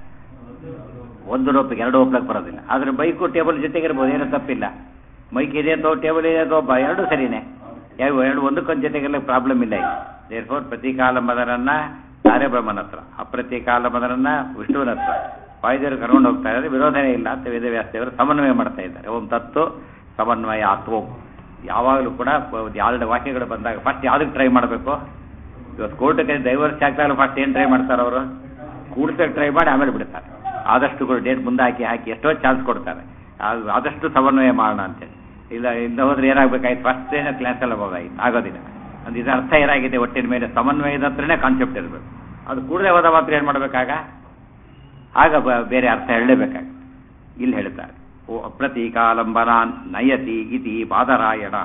ಒಂದು ರೋಪಿಗೆ ಎರಡು ಒಪ್ಲಕ್ಕೆ ಬರೋದಿಲ್ಲ ಆದರೆ ಬೈಕು ಟೇಬಲ್ ಜೊತೆಗೆ ಇರ್ಬೋದು ಏನೂ ತಪ್ಪಿಲ್ಲ ಮೈಕ್ ಇದೆ ಅಥವಾ ಟೇಬಲ್ ಇದೆ ಅಥವಾ ಬ- ಎರಡೂ ಸರಿನೇ ಯಾವ ಎರಡು ಒಂದಕ್ಕೊಂದು ಜೊತೆಗೆಲ್ಲ ಪ್ರಾಬ್ಲಮ್ ಇಲ್ಲ ಈಗ ದೇರ್ ಫೋರ್ ಪ್ರತೀಕಾಲಂಬದರನ್ನ ಕಾರ್ಯಬ್ರಹ್ಮನ ಹತ್ರ ಅಪ್ರತೀಕಾಲಂಬದರನ್ನ ವಿಷ್ಣುವಿನ ಹತ್ರ ವಾಯುದೇವರು ಕರ್ಕೊಂಡು ಹೋಗ್ತಾ ಇದ್ದಾರೆ ವಿರೋಧನೇ ಇಲ್ಲ ಅಂತ ವೇದವ್ಯಾಸದೇವರು ಸಮನ್ವಯ ಮಾಡ್ತಾ ಇದ್ದಾರೆ ಓಂ ತತ್ತು ಸಮನ್ವಯ ಆತ್ವೋಂ ಯಾವಾಗಲೂ ಕೂಡ ಎರಡು ವಾಕ್ಯಗಳು ಬಂದಾಗ ಫಸ್ಟ್ ಯಾವ್ದಕ್ಕೆ ಟ್ರೈ ಮಾಡಬೇಕು ಇವತ್ತು ಕೋರ್ಟ್ಗೆ ಡೈವರ್ಸ್ ಆಗ್ತಾಗಲ್ಲ ಫಸ್ಟ್ ಏನು ಟ್ರೈ ಮಾಡ್ತಾರೆ ಅವರು ಕೂಡ್ಸಕ್ಕೆ ಟ್ರೈ ಮಾಡಿ ಆಮೇಲೆ ಬಿಡ್ತಾರೆ ಆದಷ್ಟು ಕೂಡ ಡೇಟ್ ಮುಂದೆ ಹಾಕಿ ಹಾಕಿ ಎಷ್ಟೋ ಚಾನ್ಸ್ ಕೊಡ್ತಾರೆ ಅದು ಆದಷ್ಟು ಸಮನ್ವಯ ಮಾಡೋಣ ಅಂತೇಳಿ ಇಲ್ಲ ಇಲ್ಲ ಹೋದ್ರೆ ಏನಾಗಬೇಕಾಯ್ತು ಫಸ್ಟ್ ಏನೋ ಕ್ಲಾಸ್ ಎಲ್ಲ ಹೋಗಾಯ್ತು ಆಗೋದಿಲ್ಲ ಒಂದು ಇದರ ಅರ್ಥ ಏನಾಗಿದೆ ಒಟ್ಟಿನ ಮೇಲೆ ಸಮನ್ವಯದ ಹತ್ರನೇ ಕಾನ್ಸೆಪ್ಟ್ ಇರಬೇಕು ಅದು ಕೂಡಲೇ ಹೋದ ಮಾತ್ರ ಏನು ಮಾಡಬೇಕಾಗ ಆಗ ಬ- ಬೇರೆ ಅರ್ಥ ಹೇಳಲೇಬೇಕಾಗ ಇಲ್ಲಿ ಹೇಳ್ತಾರೆ ಓ ಅಪ್ರತೀಕಾಲಂಬನಾನ್ ನಯತಿ ಇತಿ ಬಾದರಾಯಣ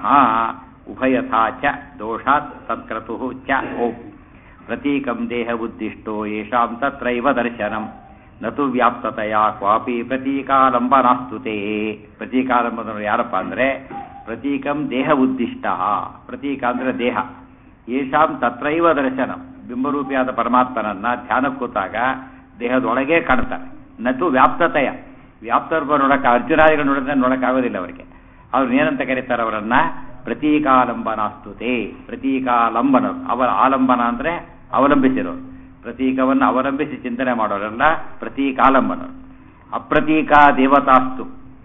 ಉಭಯಥಾ ಚ ದೋಷಾತ್ ತತ್ಕ್ರತು ಚ ಓಂ ಪ್ರತೀಕಂ ದೇಹ ಬುದ್ಧಿಷ್ಟೋ ಯೇಷಾಂ ತತ್ರೈವ ದರ್ಶನಂ ನತು ವ್ಯಾಪ್ತತೆಯ ಕ್ವಾಪಿ ಪ್ರತೀಕಾಲಂಬನಾಸ್ತುತೆ ಪ್ರತೀಕಾಲಂಬನರು ಯಾರಪ್ಪ ಅಂದರೆ ಪ್ರತೀಕಂ ದೇಹ ಉದ್ದಿಷ್ಟ ಪ್ರತೀಕ ಅಂದರೆ ದೇಹ ಯೇಷಾಂ ತತ್ರೈವ ದರ್ಶನ ಬಿಂಬರೂಪಿಯಾದ ಪರಮಾತ್ಮನನ್ನ ಧ್ಯಾನಕ್ಕೆ ಕೂತಾಗ ದೇಹದೊಳಗೆ ಕಾಣ್ತಾರೆ ನತು ವ್ಯಾಪ್ತತೆಯ ವ್ಯಾಪ್ತರೂಪ ನೋಡಕ್ಕೆ ಅರ್ಜುನಾದಿಗಳು ನೋಡಿದ್ರೆ ನೋಡಕ್ಕಾಗೋದಿಲ್ಲ ಅವರಿಗೆ ಅವ್ರು ಏನಂತ ಕರೀತಾರೆ ಅವರನ್ನ ಪ್ರತೀಕಾಲಂಬನಾಸ್ತುತೆ ಪ್ರತೀಕಾಲಂಬನರು ಅವರ ಆಲಂಬನ ಅಂದರೆ ಅವಲಂಬಿಸಿರೋರು ಪ್ರತೀಕವನ್ನು ಅವಲಂಬಿಸಿ ಚಿಂತನೆ ಮಾಡೋರೆಲ್ಲ ಪ್ರತೀಕಾಲಂಬನರು ಅಪ್ರತೀಕ ದೇವತಾಸ್ತು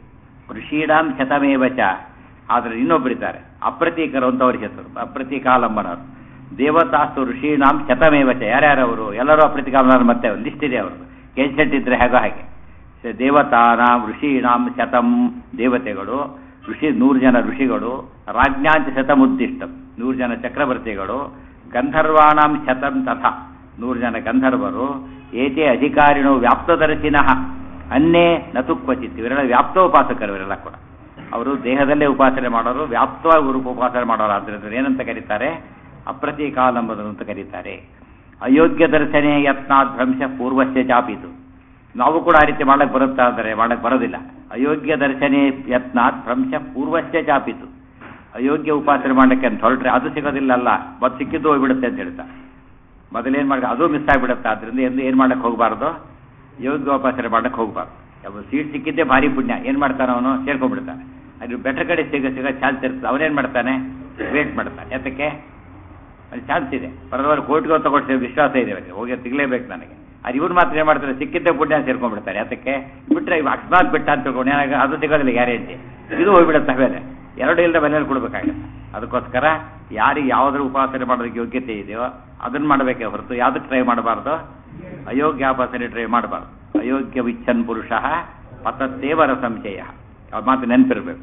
ಋಷೀಣಾಂ ಶತಮೇವ ಚ ಆದರೆ ಇನ್ನೊಬ್ಬರಿದ್ದಾರೆ ಅಪ್ರತೀಕರು ಅಂತ ಅವ್ರಿಗೆ ಹೆಸರು ಅಪ್ರತೀಕಾಲಂಬನರು ದೇವತಾಸ್ತು ಋಷೀಣಾಂ ಶತಮೇವ ಚ ಯಾರ್ಯಾರವರು ಎಲ್ಲರೂ ಅಪ್ರತೀಕಾಲಂಬನ ಮತ್ತೆ ಲಿಸ್ಟ್ ಇದೆ ಅವರು ಕೆಲ್ಸೆಟ್ ಇದ್ರೆ ಹೇಗೋ ಹಾಗೆ ಸ ದೇವತಾನಾಂ ಋಷೀಣಾಂ ಶತಂ ದೇವತೆಗಳು ಋಷಿ ನೂರು ಜನ ಋಷಿಗಳು ರಾಜ್ಞಾಂಚ ಶತಮುದ್ದಿಷ್ಟಂ ನೂರು ಜನ ಚಕ್ರವರ್ತಿಗಳು ಗಂಧರ್ವಾಣಾಂ ಶತಂ ತಥಾ ನೂರು ಜನ ಗಂಧರ್ವರು ಏತೇ ಅಧಿಕಾರಿಣೋ ವ್ಯಾಪ್ತದರ್ಶಿನಃ ಅನ್ನೇ ನತು ಕ್ವಚಿತ್ ಇವರೆಲ್ಲ ವ್ಯಾಪ್ತೋಪಾಸಕರು ಇವರೆಲ್ಲ ಕೂಡ ಅವರು ದೇಹದಲ್ಲೇ ಉಪಾಸನೆ ಮಾಡೋರು ವ್ಯಾಪ್ತವಾಗಿ ರೂಪ ಉಪಾಸನೆ ಮಾಡೋರು ಆದ್ದರಿಂದ ಏನಂತ ಕರೀತಾರೆ ಅಪ್ರತೀಕಾಲಂಬದರು ಅಂತ ಕರೀತಾರೆ ಅಯೋಗ್ಯ ದರ್ಶನೇ ಯತ್ನಾತ್ ಭ್ರಂಶ ಪೂರ್ವಸ್ಯ ಚಾಪಿತು ನಾವು ಕೂಡ ಆ ರೀತಿ ಮಾಡಕ್ಕೆ ಬರುತ್ತಾ ಅಂದರೆ ಮಾಡಕ್ಕೆ ಬರೋದಿಲ್ಲ ಅಯೋಗ್ಯ ದರ್ಶನೇ ಯತ್ನಾತ್ ಭ್ರಂಶ ಪೂರ್ವಸ್ಯ ಚಾಪಿತು ಅಯೋಗ್ಯ ಉಪಾಸನೆ ಮಾಡಲಿಕ್ಕೆ ಅಂತ ಹೊರಟ್ರೆ ಅದು ಸಿಗೋದಿಲ್ಲ ಅಲ್ಲ ಮತ್ತೆ ಸಿಕ್ಕಿದ್ದು ಹೋಗ್ಬಿಡುತ್ತೆ ಅಂತ ಹೇಳ್ತಾ ಮೊದಲೇನು ಮಾಡಿ ಅದು ಮಿಸ್ ಆಗಿಬಿಡುತ್ತೆ ಆದ್ದರಿಂದ ಎಂದು ಏನು ಮಾಡಕ್ಕೆ ಹೋಗಬಾರ್ದು ಯೋಗ್ಯ ಉಪಾಸನೆ ಮಾಡಕ್ಕೆ ಹೋಗಬಾರ್ದು ಯಾವ ಸೀಟ್ ಸಿಕ್ಕಿದ್ದೇ ಭಾರಿ ಪುಣ್ಯ ಏನು ಮಾಡ್ತಾನೆ ಅವನು ಸೇರ್ಕೊಂಡ್ಬಿಡ್ತಾನೆ ಅದು ಬೆಟರ್ ಕಡೆ ಸಿಗ ಸಿಗೋ ಚಾನ್ಸ್ ಇರ್ತದೆ ಅವನೇನು ಮಾಡ್ತಾನೆ ವೇಟ್ ಮಾಡ್ತಾನೆ ಯಾತಕ್ಕೆ ಅಲ್ಲಿ ಚಾನ್ಸ್ ಇದೆ ಪರದವರು ಕೋರ್ಟ್ಗೆ ತಗೊಳ್ತೇವೆ ವಿಶ್ವಾಸ ಇದೆ ಅವರಿಗೆ ಹೋಗಿ ಸಿಗಲೇಬೇಕು ನನಗೆ ಅದು ಇವ್ರು ಮಾತ್ರ ಏನು ಮಾಡ್ತಾರೆ ಸಿಕ್ಕಿದ್ದೇ ಪುಣ್ಯ ಸೇರ್ಕೊಂಡ್ಬಿಡ್ತಾರೆ ಯಾತಕ್ಕೆ ಬಿಟ್ಟರೆ ಇವಾಗ ಅಕಸ್ಮಾತ್ ಬಿಟ್ಟ ಅಂತ ತಿಳ್ಕೊಂಡು ಏನಾಗ ಅದು ಸಿಗೋದಿಲ್ಲ ಗ್ಯಾರಂಟಿ ಇದು ಹೋಗ್ಬಿಡುತ್ತೆ ಮೇಲೆ ಎರಡು ಇಲ್ಲದ ಬೆಲೆಯಲ್ಲಿ ಕೊಡ್ಬೇಕಾಗತ್ತೆ ಅದಕ್ಕೋಸ್ಕರ ಯಾರಿಗೆ ಯಾವುದ್ರ ಉಪಾಸನೆ ಮಾಡೋದಕ್ಕೆ ಯೋಗ್ಯತೆ ಇದೆಯೋ ಅದನ್ನ ಮಾಡಬೇಕೇ ಹೊರತು ಯಾವುದಕ್ಕೆ ಟ್ರೈ ಮಾಡಬಾರ್ದು ಅಯೋಗ್ಯಾಪಾಸನೆ ಟ್ರೈ ಮಾಡಬಾರ್ದು ಅಯೋಗ್ಯ ವಿಚ್ಛನ್ ಪುರುಷ ಪತತ್ತೇವರ ಸಂಶಯ ಆ ಮಾತು ನೆನಪಿರಬೇಕು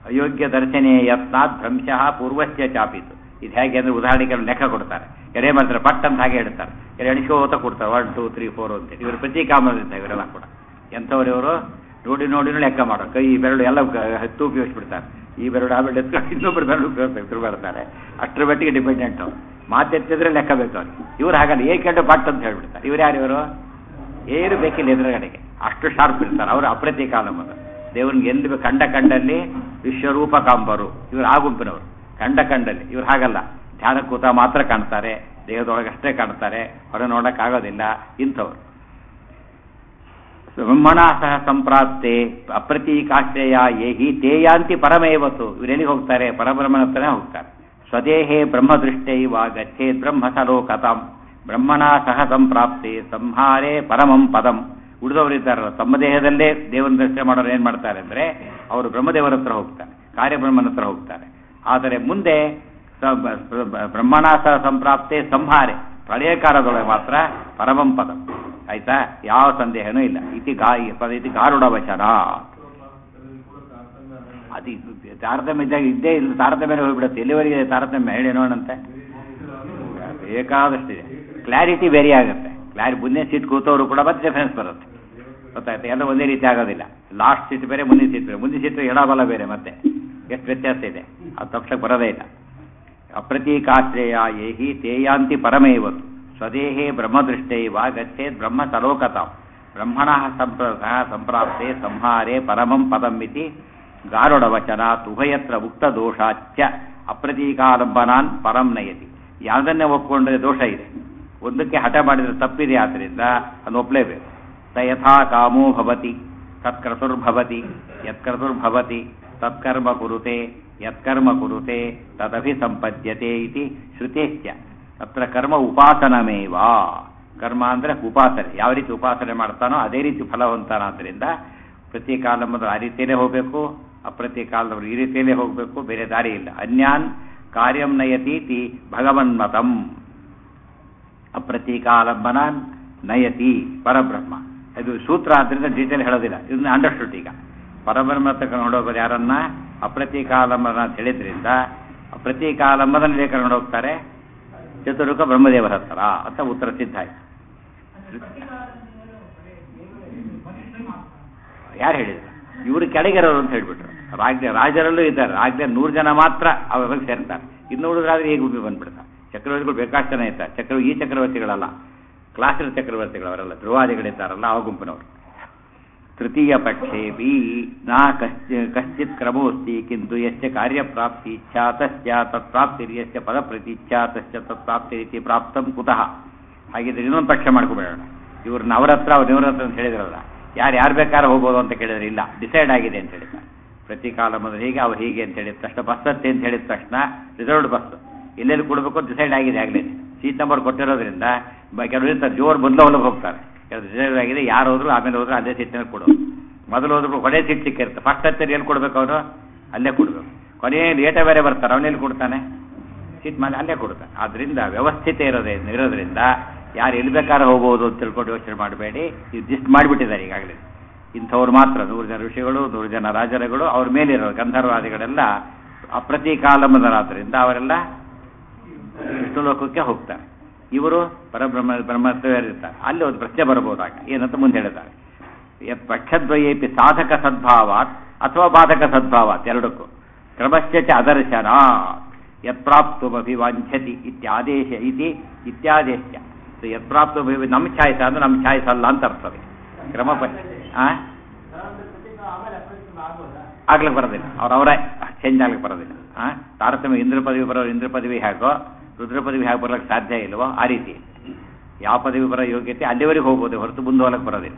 ಅಯೋಗ್ಯ ದರ್ಶನೇ ಯತ್ನಾತ್ ಭ್ರಂಶಃ ಪೂರ್ವಸ್ಯ ಚಾಪಿತು ಇದು ಹೇಗೆ ಅಂದ್ರೆ ಉದಾಹರಣೆಗೆ ಅವ್ರು ಲೆಕ್ಕ ಕೊಡ್ತಾರೆ ಎಡೆ ಮಾಡ್ತಾರೆ ಪಟ್ ಅಂತ ಹಾಗೆ ಹೇಳ್ತಾರೆ ಎಡೆ ಎಣಿಸ್ಕೋತ ಕೊಡ್ತಾರೆ ಒನ್ ಟೂ ತ್ರೀ ಫೋರ್ ಅಂತೇಳಿ ಇವರು ಪ್ರತಿ ಕಾಮದಿಂದ ಇವರೆಲ್ಲ ಕೂಡ ಎಂಥವ್ರು ಇವರು ನೋಡಿ ನೋಡಿ ಲೆಕ್ಕ ಮಾಡೋ ಕೈ ಬೆರಳು ಎಲ್ಲ ಹತ್ತು ಉಪಯೋಗಿಸ್ಬಿಡ್ತಾರೆ ಈ ಬೆರಳು ಆ ಬೆರಳು ಎತ್ಕೊಂಡು ಇನ್ನೊಬ್ಬರು ಬೆರಳು ಉಪಯೋಗಿಸ್ತಾರೆ ಬರ್ತಾರೆ ಅಷ್ಟರ ಮಟ್ಟಿಗೆ ಡಿಪೆಂಡೆಂಟ್ ಮಾತೆತ್ತಿದ್ರೆ ಲೆಕ್ಕ ಬೇಕು ಅವ್ರಿಗೆ ಇವ್ರು ಹಾಗಲ್ಲ ಏಕೆಂಡು ಪಟ್ ಅಂತ ಹೇಳ್ಬಿಡ್ತಾರೆ ಇವ್ರು ಯಾರು ಇವರು ಏನು ಬೇಕಿಲ್ಲ ಎದುರುಗಡೆಗೆ ಅಷ್ಟು ಶಾರ್ಪ್ ಇರ್ತಾರೆ ಅವರು ಅಪ್ರತಿ ಕಾಲಮದು ದೇವರಿಗೆ ಎಲ್ಲಿ ಬೇ- ಕಂಡ ಕಂಡಲ್ಲಿ ವಿಶ್ವರೂಪ ಕಾಂಬರು ಇವರು ಆ ಗುಂಪಿನವರು ಕಂಡ ಕಂಡಲ್ಲಿ ಇವ್ರು ಹಾಗಲ್ಲ ಧ್ಯಾನ ಕೂತ ಮಾತ್ರ ಕಾಣ್ತಾರೆ ದೇಹದೊಳಗಷ್ಟೇ ಕಾಣ್ತಾರೆ ಹೊರ ನೋಡಕ್ಕಾಗೋದಿಲ್ಲ ಇಂಥವ್ರು ಬ್ರಹ್ಮಣ ಸಹ ಸಂಪ್ರಾಪ್ತೆ ಅಪ್ರತೀಕಾಶ್ರಯ ಏಹಿ ತೇಯಾಂತಿ ಪರಮೇವತು ಇವರೆಲ್ಲಿಗೆ ಹೋಗ್ತಾರೆ ಪರಬ್ರಹ್ಮನ ಹತ್ರನೇ ಹೋಗ್ತಾರೆ ಸ್ವದೇಹೇ ಬ್ರಹ್ಮದೃಷ್ಟೈವ ಗಚ್ಚೇತ್ ಬ್ರಹ್ಮ ಸಲೋಕತಾಂ ಬ್ರಹ್ಮಣ ಸಹ ಸಂಪ್ರಾಪ್ತೆ ಸಂಹಾರೇ ಪರಮಂ ಪದಂ ಉಳಿದವರಿದ್ದಾರಲ್ಲ ತಮ್ಮ ದೇಹದಲ್ಲೇ ದೇವನ ದರ್ಶನ ಮಾಡೋರು ಏನ್ ಮಾಡ್ತಾರೆ ಅಂದ್ರೆ ಅವರು ಬ್ರಹ್ಮದೇವರ ಹತ್ರ ಹೋಗ್ತಾರೆ ಕಾರ್ಯಬ್ರಹ್ಮನ ಹತ್ರ ಹೋಗ್ತಾರೆ ಆದರೆ ಮುಂದೆ ಸ- ಬ- ಬ- ಬ್ರಹ್ಮಣ ಸಹ ಸಂಪ್ರಾಪ್ತೆ ಸಂಹಾರೆ ಪ್ರಳಯ ಕಾಲದೊಳಗೆ ಮಾತ್ರ ಪರಮಂ ಪದಂ ಆಯ್ತಾ ಯಾವ ಸಂದೇಹನೂ ಇಲ್ಲ ಇತಿ ಗಾ ಪದ ಇತಿ ಗಾರುಡ ವಚನ ಅದು ಇದು ತಾರತಮ್ಯ ಇದ್ದಾಗ ಇದ್ದೇ ಇಲ್ಲ ತಾರತಮ್ಯ ಹೋಗ್ಬಿಡುತ್ತೆ ಎಲ್ಲಿವರೆಗೆ ತಾರತಮ್ಯ ಹೇಳಿ ನೋಡಂತೆ ಬೇಕಾದಷ್ಟಿದೆ ಕ್ಲಾರಿಟಿ ಬೇರೆ ಆಗುತ್ತೆ ಕ್ಲಾರಿ ಮುಂದೆ ಸೀಟ್ ಕೂತವರು ಕೂಡ ಮತ್ತೆ ಡಿಫರೆನ್ಸ್ ಬರುತ್ತೆ ಗೊತ್ತಾಯ್ತು ಎಲ್ಲ ಒಂದೇ ರೀತಿ ಆಗೋದಿಲ್ಲ ಲಾಸ್ಟ್ ಸೀಟ್ ಬೇರೆ ಮುಂದಿನ ಸೀಟ್ ಬೇರೆ ಮುಂದಿನ ಸೀಟ್ ಎಡಬಲ ಬೇರೆ ಮತ್ತೆ ಎಷ್ಟು ವ್ಯತ್ಯಾಸ ಇದೆ ಅದು ತಪ್ಸಕ್ಕೆ ಬರೋದೇ ಇಲ್ಲ ಅಪ್ರತೀಕಾಶ್ರಯ ಏಹಿ ತೇಯಾಂತಿ ಪರಮೇವತು ಸ್ವದೇಹೇ ಬ್ರಹ್ಮದೃಷ್ಟೈವ ಗಚ್ಚೇತ್ ಬ್ರಹ್ಮ ಸಲೋಕತಾಂ ಬ್ರಹ್ಮಣ ಸಂಪ್ರ ಸಂಪ್ರಾಪ್ತೆ ಸಂಹಾರೇ ಪರಮಂ ಪದಂ ಇತಿ ಗಾರುಡವಚನ ಉಭಯತ್ರ ಉಕ್ತ ದೋಷಾಚ್ಚ ಅಪ್ರತೀಕಾಲಂಬನಾನ್ ಪರಂ ನಯತಿ ಯಾವುದನ್ನೇ ಒಪ್ಪಿಕೊಂಡ್ರೆ ದೋಷ ಇದೆ ಒಂದಕ್ಕೆ ಹಠ ಮಾಡಿದ್ರೆ ತಪ್ಪಿದೆ ಆದ್ದರಿಂದ ಅದು ಒಪ್ಪಲೇಬೇಕು ಸ ಯಥಾ ಕಾಮೋ ಭವತಿ ತತ್ಕ್ರತುರ್ಭವತಿ ಯತ್ಕ್ರತುರ್ಭವತಿ ತತ್ಕರ್ಮ ಕುರುತೆ ಯತ್ಕರ್ಮ ಕುರುತೆ ತದಭಿ ಸಂಪದ್ಯತೆ ಇತಿ ಶ್ರುತೇಶ್ಚ ಅತ್ರ ಕರ್ಮ ಉಪಾಸನಮೇವ ಕರ್ಮ ಅಂದ್ರೆ ಉಪಾಸನೆ ಯಾವ ರೀತಿ ಉಪಾಸನೆ ಮಾಡ್ತಾನೋ ಅದೇ ರೀತಿ ಫಲವಂತನಾದ್ರಿಂದ ಪ್ರತಿ ಕಾಲಂಬದ ಆ ರೀತಿಯಲ್ಲೇ ಹೋಗಬೇಕು ಅಪ್ರತಿ ಕಾಲದವರು ಈ ರೀತಿಯಲ್ಲೇ ಹೋಗಬೇಕು ಬೇರೆ ದಾರಿ ಇಲ್ಲ ಅನ್ಯಾನ್ ಕಾರ್ಯಂ ನಯತೀತಿ ಭಗವನ್ಮತಂ ಅಪ್ರತೀಕಾಲಂಬನ ನಯತಿ ಪರಬ್ರಹ್ಮ ಇದು ಸೂತ್ರ ಆದ್ರಿಂದ ಡೀಟೇಲ್ ಹೇಳೋದಿಲ್ಲ ಇದನ್ನ ಅಂಡರ್ಸ್ಟುಡ್ ಈಗ ಪರಬ್ರಹ್ಮ ಕರ್ಕೊಂಡು ಹೋಗೋರು ಯಾರನ್ನ ಅಪ್ರತೀಕಾಲಂಬನ ಅಂತ ಹೇಳಿದ್ರಿಂದ ಪ್ರತೀಕಾಲಂಬದಲ್ಲಿ ಕರ್ಕೊಂಡು ಹೋಗ್ತಾರೆ ಚತುರ್ಕ ಬ್ರಹ್ಮದೇವರ ಹತ್ರ ಅಂತ ಉತ್ತರ ಸಿದ್ಧ ಆಯ್ತು ಯಾರು ಹೇಳಿದ್ರು ಇವರು ಕೆಳಗಿರೋರು ಅಂತ ಹೇಳ್ಬಿಟ್ರು ರಾಜ್ಯ ರಾಜರಲ್ಲೂ ಇದ್ದಾರೆ ರಾಜ್ಯ ನೂರು ಜನ ಮಾತ್ರ ಅವ್ರ ಸೇರ್ತಾರೆ ಇನ್ನು ಉಳಿದ್ರಾದ್ರೆ ಈಗ ಉಪ್ಪಿ ಬಂದ್ಬಿಡ್ತಾರೆ ಚಕ್ರವರ್ತಿಗಳು ಬೇಕಾಷ್ಟು ಜನ ಇರ್ತಾರೆ ಚಕ್ರ ಈ ಚಕ್ರವರ್ತಿಗಳಲ್ಲ ಕ್ಲಾಸಿನ ಚಕ್ರವರ್ತಿಗಳು ಅವರೆಲ್ಲ ಧ್ರುವಾದಿಗಳಿದ್ದಾರಲ್ಲ ಅವ ಗುಂಪಿನವರು ತೃತೀಯ ಪಕ್ಷೇ ಬಿ ನಾ ಕಶ್ಚಿ ಕಶ್ಚಿತ್ ಕ್ರಮೋಸ್ತಿ ಕಿಂತು ಯಶ್ಚ ಕಾರ್ಯಪ್ರಾಪ್ತಿ ಇಚ್ಛಾ ತಸ್ಯ ತತ್ಪ್ರಾಪ್ತಿರ್ಯಶ್ಚ ಪದಪ್ರತಿಚ್ಛಾ ತಸ್ಯ ತತ್ಪ್ರಾಪ್ತಿರಿತಿ ಪ್ರಾಪ್ತಂ ಕುತಃ ಹಾಗಿದ್ರೆ ಇನ್ನೊಂದು ಪಕ್ಷ ಮಾಡ್ಕೊಬೇಡ ಇವ್ರನ್ನ ಅವ್ರ ಹತ್ರ ಅವ್ರ ಇವ್ರ ಹತ್ರ ಅಂತ ಹೇಳಿದ್ರಲ್ಲ ಯಾರು ಯಾರು ಬೇಕಾದ್ರೆ ಹೋಗ್ಬೋದು ಅಂತ ಕೇಳಿದ್ರೆ ಇಲ್ಲ ಡಿಸೈಡ್ ಆಗಿದೆ ಅಂತ ಹೇಳಿದ್ದಾರೆ ಪ್ರತಿ ಕಾಲ ಮೊದಲು ಹೀಗೆ ಅವ್ರು ಹೀಗೆ ಅಂತ ಹೇಳಿದ ತಕ್ಷಣ ಬಸ್ ಹತ್ತೆ ಅಂತ ಹೇಳಿದ ತಕ್ಷಣ ರಿಸರ್ವ್ಡ್ ಬಸ್ ಎಲ್ಲೆಲ್ಲಿ ಕೊಡಬೇಕು ಅಂತ ಡಿಸೈಡ್ ಆಗಿದೆ ಆಗಲೇ ಸೀಟ್ ನಂಬರ್ ಕೊಟ್ಟಿರೋದ್ರಿಂದ ಬ- ಕೆಲವರು ಇರ್ತಾರೆ ಜೋರು ಮೊದಲು ಹೊಲಗೆ ಹೋಗ್ತಾರೆ ಕೆಲವು ಡಿಸೈಡ್ ಆಗಿದೆ ಯಾರು ಹೋದ್ರು ಆಮೇಲೆ ಹೋದ್ರು ಅದೇ ಸೀಟ್ನಲ್ಲಿ ಕೊಡೋದು ಮೊದಲು ಹೋದ್ರು ಕೊನೆ ಸೀಟ್ ಸಿಕ್ಕಿರುತ್ತೆ ಫಸ್ಟ್ ಹತ್ತಿರ ಎಲ್ಲಿ ಕೊಡ್ಬೇಕು ಅವನು ಅಲ್ಲೇ ಕೊಡಬೇಕು ಕೊನೆಯ ಲೇಟ ಬೇರೆ ಬರ್ತಾರೆ ಅವನೆಲ್ಲಿ ಕೊಡ್ತಾನೆ ಸೀಟ್ ಮೇಲೆ ಅಲ್ಲೇ ಕೊಡ್ತಾನೆ ಆದ್ರಿಂದ ವ್ಯವಸ್ಥಿತ ಇರೋದೇ ಇರೋದ್ರಿಂದ ಯಾರು ಎಲ್ಲಿ ಬೇಕಾದ್ರೆ ಹೋಗ್ಬೋದು ಅಂತ ತಿಳ್ಕೊಂಡು ಯೋಚನೆ ಮಾಡಬೇಡಿ ಇದು ಲಿಸ್ಟ್ ಮಾಡಿಬಿಟ್ಟಿದ್ದಾರೆ ಈಗಾಗಲೇ ಇಂಥವ್ರು ಮಾತ್ರ ನೂರು ಜನ ಋಷಿಗಳು ನೂರು ಜನ ರಾಜರುಗಳು ಅವ್ರ ಮೇಲಿರೋ ಗಂಧರ್ವಾದಿಗಳೆಲ್ಲ ಅಪ್ರತೀಕಾಲಂಬದರಾದ್ರಿಂದ ಅವರೆಲ್ಲ ವಿಷ್ಣು ಲೋಕಕ್ಕೆ ಹೋಗ್ತಾರೆ ಇವರು ಪರಬ್ರಹ್ಮ ಬ್ರಹ್ಮತ್ವರಿರ್ತಾರೆ ಅಲ್ಲಿ ಒಂದು ಪ್ರಶ್ನೆ ಬರಬಹುದಾಗ ಏನಂತ ಮುಂದೆ ಹೇಳಿದ್ದಾರೆ ಯತ್ ಪಕ್ಷದ್ವಯೇಪಿ ಸಾಧಕ ಸದ್ಭಾವಾತ್ ಅಥವಾ ಬಾಧಕ ಸದ್ಭಾವಾತ್ ಎರಡಕ್ಕೂ ಕ್ರಮಶ್ಚ ಚ ಅದರ್ಶನ ಯತ್ಪ್ರಾಪ್ತುಮಭಿವಾಂಛತಿ ಇತ್ಯಾದೇಶ ಇತಿ ಇತ್ಯಾದೇಶ ಸೊ ಯತ್ಪ್ರಾಪ್ತುಮಭಿ ನಮ್ಮ ಛಾಯಿಸ ಅಂದ್ರೆ ನಮ್ಮ ಛಾಯಿಸ ಅಲ್ಲ ಅಂತ ಅರ್ಥವೇ ಕ್ರಮ ಪ- ಆ ಆಗ್ಲಿಕ್ಕೆ ಬರೋದಿಲ್ಲ ಅವ್ರ ಅವರೇ ಚೇಂಜ್ ಆಗ್ಲಿಕ್ಕೆ ಬರೋದಿಲ್ಲ ಆ ತಾರತಮ್ಯ ಇಂದ್ರ ಪದವಿ ಬರೋ ಇಂದ್ರ ಪದವಿ ಹೇಗೋ ರುದ್ರ ಪದವಿ ಹೇಗೆ ಬರ್ಲಿಕ್ಕೆ ಸಾಧ್ಯ ಇಲ್ವೋ ಆ ರೀತಿ ಯಾವ ಪದವಿ ಬರೋ ಯೋಗ್ಯತೆ ಅಲ್ಲಿವರೆಗೆ ಹೋಗ್ಬೋದು ಹೊರತು ಮುಂದೆ ಹೋಗಕ್ಕೆ ಬರೋದಿಲ್ಲ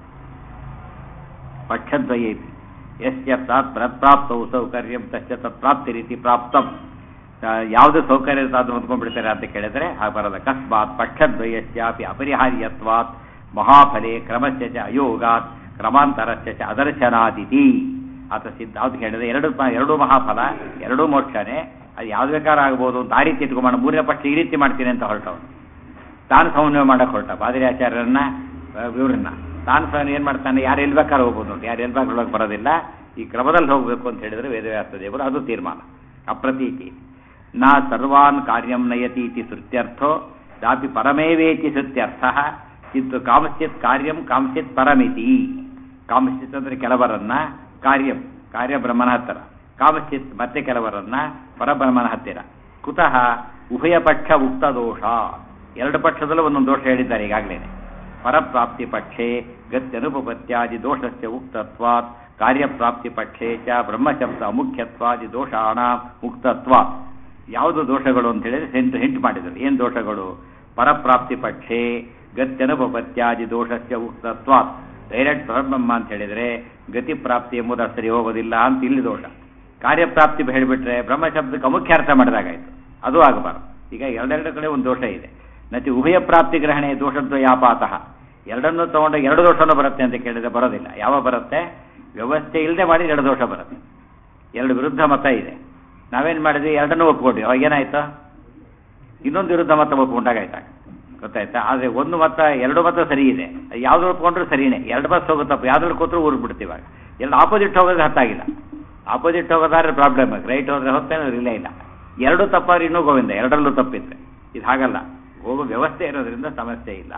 ಪಕ್ಷದ್ವಯೇಪಿ ಯಸ್ಯ ತಾತ್ ಪ್ರಾಪ್ತವು ಸೌಕರ್ಯಂ ತಸ್ಯ ತತ್ಪ್ರಾಪ್ತಿ ರೀತಿ ಪ್ರಾಪ್ತಂ ಆ, ಯಾವುದು ಸೌಕರ್ಯ ಇರುತ್ತೆ ಅದು ಹೊಂದ್ಕೊಂಡ್ಬಿಡ್ತಾರೆ ಅಂತ ಕೇಳಿದ್ರೆ ಹಾಗೆ ಬರೋದು ಅಕಸ್ಮಾತ್ ಪಕ್ಷದ್ವಯಸ್ಯಾಪಿ ಅಪರಿಹಾರ್ಯತ್ವಾತ್ ಮಹಾಫಲೆ ಕ್ರಮಸ್ಯ ಚ ಅಯೋಗಾತ್ ಕ್ರಮಾಂತರಸ್ಯ ಚ ಅದರ್ಶನಾದಿತಿ ಆತ ಸಿದ್ಧ ಅದು ಕೇಳಿದ್ರೆ ಎರಡು ಪ- ಎರಡೂ ಮಹಾಫಲ ಎರಡೂ ಮೋಕ್ಷನೇ ಅದು ಯಾವ್ದು ಬೇಕಾದ್ರೂ ಆಗ್ಬೋದು ಅಂತ ಆ ರೀತಿ ಇಟ್ಕೊಂಡ ಮೂರನೇ ಪಕ್ಷ ಈ ರೀತಿ ಮಾಡ್ತೀನಿ ಅಂತ ಹೊರಟವನು ತಾನು ಸಮನ್ವಯ ಮಾಡಕ್ಕೆ ಹೊರಟ ಬಾದರಿ ಆಚಾರ್ಯರನ್ನ ಆ, ಇವ್ರನ್ನ ತಾನು ಸಹ ಏನ್ ಮಾಡ್ತಾನೆ ಯಾರು ಎಲ್ಲಿ ಬೇಕಾದ್ರೆ ಹೋಗ್ಬೋದು ನೋಡಿ ಯಾರು ಎಲ್ಲಿ ಬೇಕಾದ್ರೆ ಒಳಗೆ ಬರೋದಿಲ್ಲ ಈ ಕ್ರಮದಲ್ಲಿ ಹೋಗಬೇಕು ಅಂತ ಹೇಳಿದರೆ ವೇದವ್ಯಾಸ ದೇವರು ಅದು ತೀರ್ಮಾನ ಅಪ್ರತೀತಿ ನಾ ಸರ್ವಾನ್ ಕಾರ್ಯಂ ನಯತಿ ಇತಿ ಶ್ರುತ್ಯರ್ಥೋ ದಾಪಿ ಪರಮೇವೇತಿ ಶ್ರುತ್ಯರ್ಥ ಕಿಂತು ಕಾಮಶ್ಚಿತ್ ಕಾರ್ಯಂ ಕಾಮಶ್ಚಿತ್ ಪರಮಿತಿ ಕಾಮಶ್ಚಿತ್ ಅಂದರೆ ಕೆಲವರನ್ನ ಕಾರ್ಯಂ ಕಾರ್ಯ ಬ್ರಹ್ಮನ ಹತ್ತಿರ ಕಾಮಶ್ಚಿತ್ ಮತ್ತೆ ಕೆಲವರನ್ನ ಪರಬ್ರಹ್ಮನ ಹತ್ತಿರ ಕುತಃ ಉಭಯ ಪಕ್ಷ ಉಕ್ತ ದೋಷ ಎರಡು ಪಕ್ಷದಲ್ಲೂ ಒಂದೊಂದು ದೋಷ ಹೇಳಿದ್ದಾರೆ ಈಗಾಗಲೇ ಪರಪ್ರಾಪ್ತಿ ಪಕ್ಷೆ ಗತ್ಯನುಪಪತ್ಯಾದಿ ದೋಷಸ್ಯ ಉಕ್ತತ್ವಾತ್ ಕಾರ್ಯಪ್ರಾಪ್ತಿ ಪಕ್ಷೆ ಚ ಬ್ರಹ್ಮಶಬ್ದ ಅಮುಖ್ಯತ್ವಾದಿ ದೋಷಾಣ ಮುಕ್ತತ್ವಾತ್ ಯಾವುದು ದೋಷಗಳು ಅಂತ ಹೇಳಿದ್ರೆ ಹಿಂಟ್ ಹಿಂಟ್ ಮಾಡಿದರು ಏನು ದೋಷಗಳು ಪರಪ್ರಾಪ್ತಿ ಪಕ್ಷೆ ಗತ್ಯನುಪಪತ್ಯಾದಿ ದೋಷಸ್ಯ ಉಕ್ತತ್ವಾತ್ ಡೈರೆಕ್ಟ್ ಪರಬ್ರಹ್ಮ ಅಂತ ಹೇಳಿದರೆ ಗತಿ ಪ್ರಾಪ್ತಿ ಎಂಬುದು ಸರಿ ಹೋಗೋದಿಲ್ಲ ಅಂತ ಇಲ್ಲಿ ದೋಷ ಕಾರ್ಯಪ್ರಾಪ್ತಿ ಹೇಳಿಬಿಟ್ರೆ ಬ್ರಹ್ಮಶಬ್ದಕ್ಕೆ ಅಮುಖ್ಯ ಅರ್ಥ ಮಾಡಿದಾಗಾಯ್ತು ಅದು ಆಗಬಾರ್ದು ಈಗ ಎರಡೆರಡು ಕಡೆ ಒಂದು ದೋಷ ಇದೆ ನತಿ ಉಭಯ ಪ್ರಾಪ್ತಿ ಗ್ರಹಣೆ ದೋಷದ್ವಯಾಪಾತಃ ಎರಡನ್ನು ತಗೊಂಡು ಎರಡು ದೋಷನೂ ಬರುತ್ತೆ ಅಂತ ಕೇಳಿದ್ರೆ ಬರೋದಿಲ್ಲ ಯಾವ ಬರುತ್ತೆ ವ್ಯವಸ್ಥೆ ಇಲ್ಲದೆ ಮಾಡಿ ಎರಡು ದೋಷ ಬರುತ್ತೆ ಎರಡು ವಿರುದ್ಧ ಮತ ಇದೆ ನಾವೇನು ಮಾಡಿದ್ವಿ ಎರಡನ್ನೂ ಒಪ್ಕೊಂಡ್ವಿ ಅವಾಗ ಏನಾಯ್ತು ಇನ್ನೊಂದು ವಿರುದ್ಧ ಮತ ಒಪ್ಕೊಂಡಾಗಾಯ್ತಾಗ ಗೊತ್ತಾಯ್ತಾ ಆದರೆ ಒಂದು ಮತ ಎರಡು ಮತ ಸರಿ ಇದೆ ಯಾವ್ದು ಒಪ್ಕೊಂಡ್ರು ಸರಿನೇ ಎರಡು ಬಸ್ ಹೋಗುತ್ತಪ್ಪ ಯಾವ್ದ್ರಲ್ಲಿ ಕೂತ್ರು ಊರು ಬಿಡ್ತೀವಿ ಇವಾಗ ಎರಡು ಆಪೋಸಿಟ್ ಹೋಗೋದು ಹತ್ತಾಗಿಲ್ಲ ಆಪೋಸಿಟ್ ಹೋಗೋದಾದ್ರೆ ಪ್ರಾಬ್ಲಮ್ ರೈಟ್ ಹೋದ್ರೆ ಹೊತ್ತೇನೋ ಇಲ್ಲೇ ಇಲ್ಲ ಎರಡು ತಪ್ಪಾದ್ರೆ ಇನ್ನೂ ಗೋವಿಂದ ಎರಡರಲ್ಲೂ ತಪ್ಪಿದ್ರೆ ಇದು ಹಾಗಲ್ಲ ಹೋಗೋ ವ್ಯವಸ್ಥೆ ಇರೋದ್ರಿಂದ ಸಮಸ್ಯೆ ಇಲ್ಲ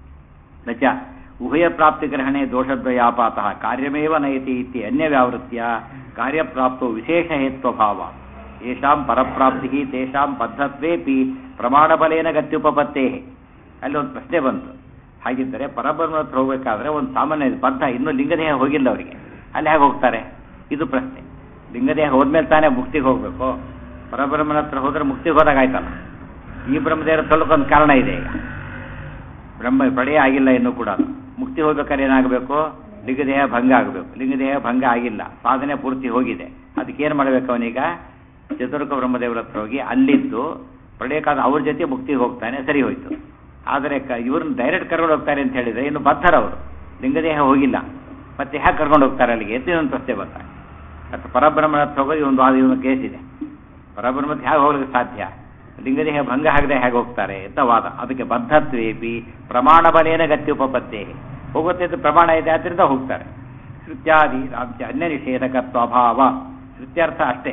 ನಚ ಉಭಯ ಪ್ರಾಪ್ತಿ ಗ್ರಹಣೆ ದೋಷದ್ವಯಾಪಾತಃ ಕಾರ್ಯಮೇವ ನಯತಿ ಇತಿ ಅನ್ಯವ್ಯಾವೃತ್ಯ ಕಾರ್ಯಪ್ರಾಪ್ತೋ ವಿಶೇಷ ಹೇತ್ವಭಾವ ಯೇಷಾಂ ಪರಪ್ರಾಪ್ತಿ ತೇಷಾಂ ಬದ್ಧತ್ವೇಪಿ ಪ್ರಮಾಣಬಲೇನ ಗತ್ಯುಪಪತ್ತೇ ಅಲ್ಲಿ ಒಂದು ಪ್ರಶ್ನೆ ಬಂತು ಹಾಗಿದ್ದರೆ ಪರಬ್ರಹ್ಮ ಹತ್ರ ಹೋಗ್ಬೇಕಾದ್ರೆ ಒಂದು ಸಾಮಾನ್ಯ ಬದ್ಧ ಇನ್ನೂ ಲಿಂಗದೇಹ ಹೋಗಿಲ್ಲ ಅವರಿಗೆ ಅಲ್ಲಿ ಹೇಗೆ ಹೋಗ್ತಾರೆ ಇದು ಪ್ರಶ್ನೆ ಲಿಂಗದೇಹ ಹೋದ್ಮೇಲೆ ತಾನೇ ಮುಕ್ತಿಗೆ ಹೋಗಬೇಕು ಪರಬ್ರಹ್ಮನ ಹತ್ರ ಹೋದ್ರೆ ಮುಕ್ತಿಗೆ ಹೋದಾಗ ಆಯ್ತಲ್ಲ ಈ ಬ್ರಹ್ಮದೇವರ ಒಂದು ಕಾರಣ ಇದೆ ಈಗ ಬ್ರಹ್ಮ ಪ್ರಳಯ ಆಗಿಲ್ಲ ಇನ್ನೂ ಕೂಡ ಮುಕ್ತಿ ಹೋಗ್ಬೇಕಾದ್ರೆ ಏನಾಗಬೇಕು ಲಿಂಗದೇಹ ಭಂಗ ಆಗಬೇಕು ಲಿಂಗದೇಹ ಭಂಗ ಆಗಿಲ್ಲ ಸಾಧನೆ ಪೂರ್ತಿ ಹೋಗಿದೆ ಅದಕ್ಕೇನು ಮಾಡಬೇಕು ಅವನೀಗ ಚತುರ್ಕ ಬ್ರಹ್ಮದೇವರ ಹತ್ರ ಹೋಗಿ ಅಲ್ಲಿದ್ದು ಪ್ರಳಯಕಾಲ ಅವ್ರ ಜೊತೆ ಮುಕ್ತಿಗೆ ಹೋಗ್ತಾನೆ ಸರಿ ಹೋಯ್ತು ಆದರೆ ಕ ಇವ್ರನ್ನ ಡೈರೆಕ್ಟ್ ಕರ್ಕೊಂಡು ಹೋಗ್ತಾರೆ ಅಂತ ಹೇಳಿದ್ರೆ ಇನ್ನು ಬದ್ಧರವರು ಲಿಂಗದೇಹ ಹೋಗಿಲ್ಲ ಮತ್ತೆ ಹೇಗೆ ಕರ್ಕೊಂಡು ಹೋಗ್ತಾರೆ ಅಲ್ಲಿಗೆ ಎತ್ತಿನ ಒಂದು ಪ್ರಶ್ನೆ ಬರ್ತಾರೆ ಮತ್ತು ಪರಬ್ರಹ್ಮನ ಹತ್ರ ಹೋಗೋದು ಒಂದು ವಾದ ಇವನು ಕೇಸ್ ಇದೆ ಪರಬ್ರಹ್ಮಕ್ಕೆ ಹೇಗೆ ಹೋಗ್ಲಿಕ್ಕೆ ಸಾಧ್ಯ ಲಿಂಗದೇಹ ಭಂಗ ಆಗದೆ ಹೇಗೆ ಹೋಗ್ತಾರೆ ಅಂತ ವಾದ ಅದಕ್ಕೆ ಬದ್ಧತ್ವೇಪಿ ಪ್ರಮಾಣ ಬಲೇನ ಗತ್ಯುಪಪತ್ತೇ ಹೋಗುತ್ತೆ ಅಂತ ಪ್ರಮಾಣ ಇದೆ ಆದ್ದರಿಂದ ಹೋಗ್ತಾರೆ ಶ್ರುತ್ಯಾದಿ ರಾಜ್ಯ ಅನ್ಯ ನಿಷೇಧಕತ್ವ ಅಭಾವ ಶ್ರುತ್ಯರ್ಥ ಅಷ್ಟೇ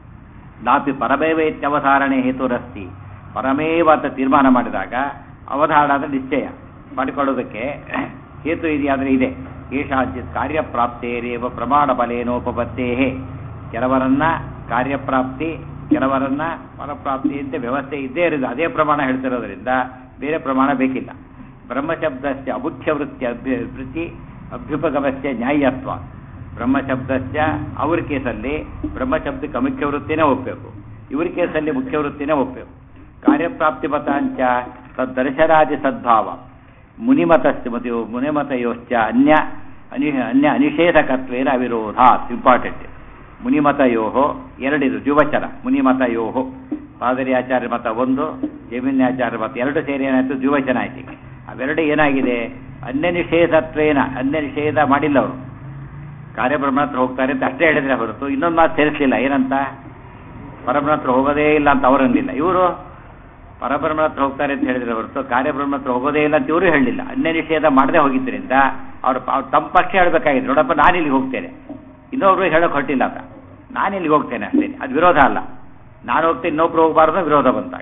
ನಾಪಿ ಪರಮೇವ ಇತ್ಯವಧಾರಣೆ ಹೇತುರಸ್ತಿ ಪರಮೇವ ಅಂತ ತೀರ್ಮಾನ ಮಾಡಿದಾಗ ಅವಧಾರಣ ಅಂದರೆ ನಿಶ್ಚಯ ಮಾಡಿಕೊಳ್ಳೋದಕ್ಕೆ ಹೇತು ಇದೆಯಾದರೆ ಇದೆ ಏಷಾಚಿತ್ ಕಾರ್ಯಪ್ರಾಪ್ತೇರೇವ ಪ್ರಮಾಣ ಬಲೇನೋಪಪತ್ತೇ ಕೆಲವರನ್ನ ಕಾರ್ಯಪ್ರಾಪ್ತಿ ಕೆಲವರನ್ನ ಫಲಪ್ರಾಪ್ತಿ ಅಂತ ವ್ಯವಸ್ಥೆ ಇದ್ದೇ ಇರೋದು ಅದೇ ಪ್ರಮಾಣ ಹೇಳ್ತಿರೋದ್ರಿಂದ ಬೇರೆ ಪ್ರಮಾಣ ಬೇಕಿಲ್ಲ ಬ್ರಹ್ಮಶಬ್ದಸ್ಯ ಅಬುಖ್ಯ ವೃತ್ತಿ ಅಭ್ಯ ವೃತ್ತಿ ಅಭ್ಯುಪಗಮಸ್ಯ ನ್ಯಾಯತ್ವ ಬ್ರಹ್ಮಶಬ್ದಸ್ಯ ಅವ್ರ ಕೇಸಲ್ಲಿ ಬ್ರಹ್ಮಶಬ್ದಕ್ಕೆ ಅಮುಖ್ಯ ವೃತ್ತಿನೇ ಒಪ್ಪಬೇಕು ಇವ್ರ ಕೇಸಲ್ಲಿ ಮುಖ್ಯ ವೃತ್ತಿನೇ ಒಪ್ಪಬೇಕು ಕಾರ್ಯಪ್ರಾಪ್ತಿ ಮತಾಂಚ ತದ್ದರ್ಶನಾದಿ ಸದ್ಭಾವ ಮುನಿಮತಸ್ಯ ಮತ ಮುನಿಮತಯೋಶ್ಚ ಅನ್ಯ ಅನಿ ಅನ್ಯ ಅನಿಷೇಧಕತ್ವೇನ ಅವಿರೋಧ ಇಂಪಾರ್ಟೆಂಟ್ ಮುನಿಮತಯೋ ಎರಡಿದು ದ್ವಿವಚನ ಮುನಿಮತಯೋ ಪಾದರಿ ಆಚಾರ್ಯ ಮತ ಒಂದು ಜಮೀನ್ಯಾಚಾರ್ಯ ಮತ ಎರಡು ಸೇರಿ ಏನಾಯ್ತು ದ್ವಿವಚನ ಆಯ್ತು ಈಗ ಅವೆರಡು ಏನಾಗಿದೆ ಅನ್ಯ ನಿಷೇಧತ್ವೇನ ಅನ್ಯ ನಿಷೇಧ ಮಾಡಿಲ್ಲ ಅವರು ಕಾರ್ಯಬ್ರಹ್ಮಣ ಹತ್ರ ಹೋಗ್ತಾರೆ ಅಂತ ಅಷ್ಟೇ ಹೇಳಿದ್ರೆ ಹೊರತು ಇನ್ನೊಂದು ಮಾತು ಸೇರಿಸಲಿಲ್ಲ ಏನಂತ ಪರಬ್ರಹ್ಮ ಹತ್ರ ಹೋಗೋದೇ ಇಲ್ಲ ಅಂತ ಅವರನ್ನಿಲ್ಲ ಇವರು ಪರಬ್ರಹ್ಮ ಹತ್ರ ಹೋಗ್ತಾರೆ ಅಂತ ಹೇಳಿದ್ರೆ ಹೊರತು ಕಾರ್ಯಬ್ರಹ್ಮ ಹತ್ರ ಹೋಗೋದೇ ಇಲ್ಲ ಅಂತ ಇವರು ಹೇಳಲಿಲ್ಲ ಅನ್ಯ ನಿಷೇಧ ಮಾಡದೆ ಹೋಗಿದ್ದರಿಂದ ಅವ್ರು ತಮ್ಮ ಪಕ್ಷ ಹೇಳಬೇಕಾಗಿತ್ತು ನೋಡಪ್ಪ ನಾನು ಇಲ್ಲಿಗೆ ಹೋಗ್ತೇನೆ ಇನ್ನೊಬ್ರು ಹೇಳೋಕೆ ಹೊರಟಿಲ್ಲ ಅಂತ ನಾನು ಇಲ್ಲಿಗೆ ಹೋಗ್ತೇನೆ ಅಷ್ಟೇ ಅದು ವಿರೋಧ ಅಲ್ಲ ನಾನು ಹೋಗ್ತೇನೆ ಇನ್ನೊಬ್ರು ಹೋಗಬಾರ್ದು ವಿರೋಧ ಬಂದಾಗ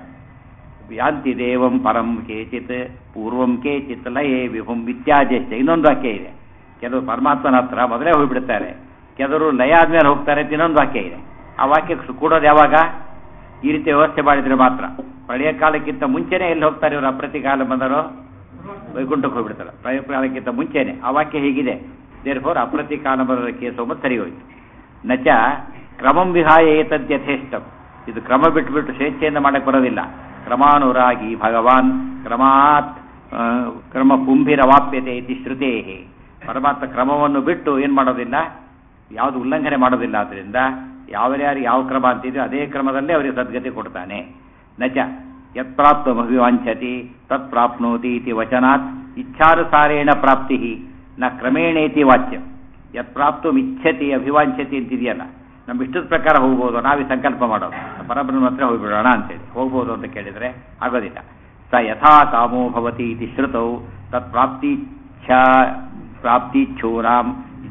ಯಾಂತಿ ದೇವಂ ಪರಂ ಕೇಚಿತ್ ಪೂರ್ವಂ ಕೇಚಿತ್ ಲಯೇ ವಿಹುಂ ಇತ್ಯಾದಿಷ್ಟ ಇನ್ನೊಂದು ವಾಕ್ಯ ಇದೆ ಕೆಲವರು ಪರಮಾತ್ಮನ ಹತ್ರ ಮೊದಲೇ ಹೋಗ್ಬಿಡ್ತಾರೆ ಕೆಲವರು ಲಯ ಆದ್ಮೇಲೆ ಹೋಗ್ತಾರೆ ಅಂತ ಇನ್ನೊಂದು ವಾಕ್ಯ ಇದೆ ಆ ವಾಕ್ಯ ಕೂಡೋದು ಯಾವಾಗ ಈ ರೀತಿ ವ್ಯವಸ್ಥೆ ಮಾಡಿದ್ರೆ ಮಾತ್ರ ಪ್ರಳಯ ಕಾಲಕ್ಕಿಂತ ಮುಂಚೆನೆ ಎಲ್ಲಿ ಹೋಗ್ತಾರೆ ಇವರು ಅಪ್ರತಿ ಕಾಲ ಬಂದರೋ ವೈಕುಂಠಕ್ಕೆ ಹೋಗ್ಬಿಡ್ತಾರೆ ಪ್ರಳಯ ಕಾಲಕ್ಕಿಂತ ಮುಂಚೆನೆ ಆ ವಾಕ್ಯ ಹೀಗಿದೆ ದೇರ್ ಫೋರ್ ಅಪ್ರತಿ ಕಾಲ ಬರೋದ ಕೇಸು ಮತ್ತು ಸರಿ ಹೋಯ್ತು ನಚ ಕ್ರಮಂ ವಿಹಾಯ ಏತದ್ಯಥೇಷ್ಟಂ ಇದು ಕ್ರಮ ಬಿಟ್ಬಿಟ್ಟು ಸ್ವೇಚ್ಛೆಯಿಂದ ಮಾಡಕ್ಕೆ ಬರೋದಿಲ್ಲ ಕ್ರಮಾನುರಾಗಿ ಭಗವಾನ್ ಕ್ರಮಾತ್ ಕ್ರಮ ಕುಂಭಿರವಾಪ್ಯತೆ ಇತಿ ಶ್ರುತೇ ಪರಮಾತ್ಮ ಕ್ರಮವನ್ನು ಬಿಟ್ಟು ಏನು ಮಾಡೋದಿಲ್ಲ ಯಾವುದು ಉಲ್ಲಂಘನೆ ಮಾಡೋದಿಲ್ಲ ಆದ್ದರಿಂದ ಯಾವ್ಯಾರು ಯಾವ ಕ್ರಮ ಅಂತಿದೆಯೋ ಅದೇ ಕ್ರಮದಲ್ಲೇ ಅವರಿಗೆ ಸದ್ಗತಿ ಕೊಡ್ತಾನೆ ನಚ ಯತ್ಪ್ರಾಪ್ತಮಭಿವಾಂಛತಿ ತತ್ ಪ್ರಾಪ್ನೋತಿ ಇತಿ ವಚನಾತ್ ಇಚ್ಛಾನುಸಾರೇಣ ಪ್ರಾಪ್ತಿ ನ ಕ್ರಮೇಣೇತಿ ವಾಚ್ಯ ಯತ್ಪ್ರಾಪ್ತು ಇಚ್ಛತಿ ಅಭಿವಾಂಛತಿ ಅಂತಿದೆಯಲ್ಲ ನಮ್ಮ ಇಷ್ಟದ ಪ್ರಕಾರ ಹೋಗ್ಬೋದು ನಾವೇ ಸಂಕಲ್ಪ ಮಾಡೋದು ಪರಬ್ರಹ್ಮ ಹತ್ರ ಹೋಗ್ಬಿಡೋಣ ಅಂತೇಳಿ ಹೋಗ್ಬೋದು ಅಂತ ಕೇಳಿದರೆ ಆಗೋದಿಲ್ಲ ಸ ಯಥಾ ಕಾಮೋ ಭವತಿ ಇತಿ ಶ್ರುತೌ ತತ್ ಪ್ರಾಪ್ತಿಚ್ಛಾ ಪ್ರಾಪ್ತಿಚ್ಛೂನಾಂ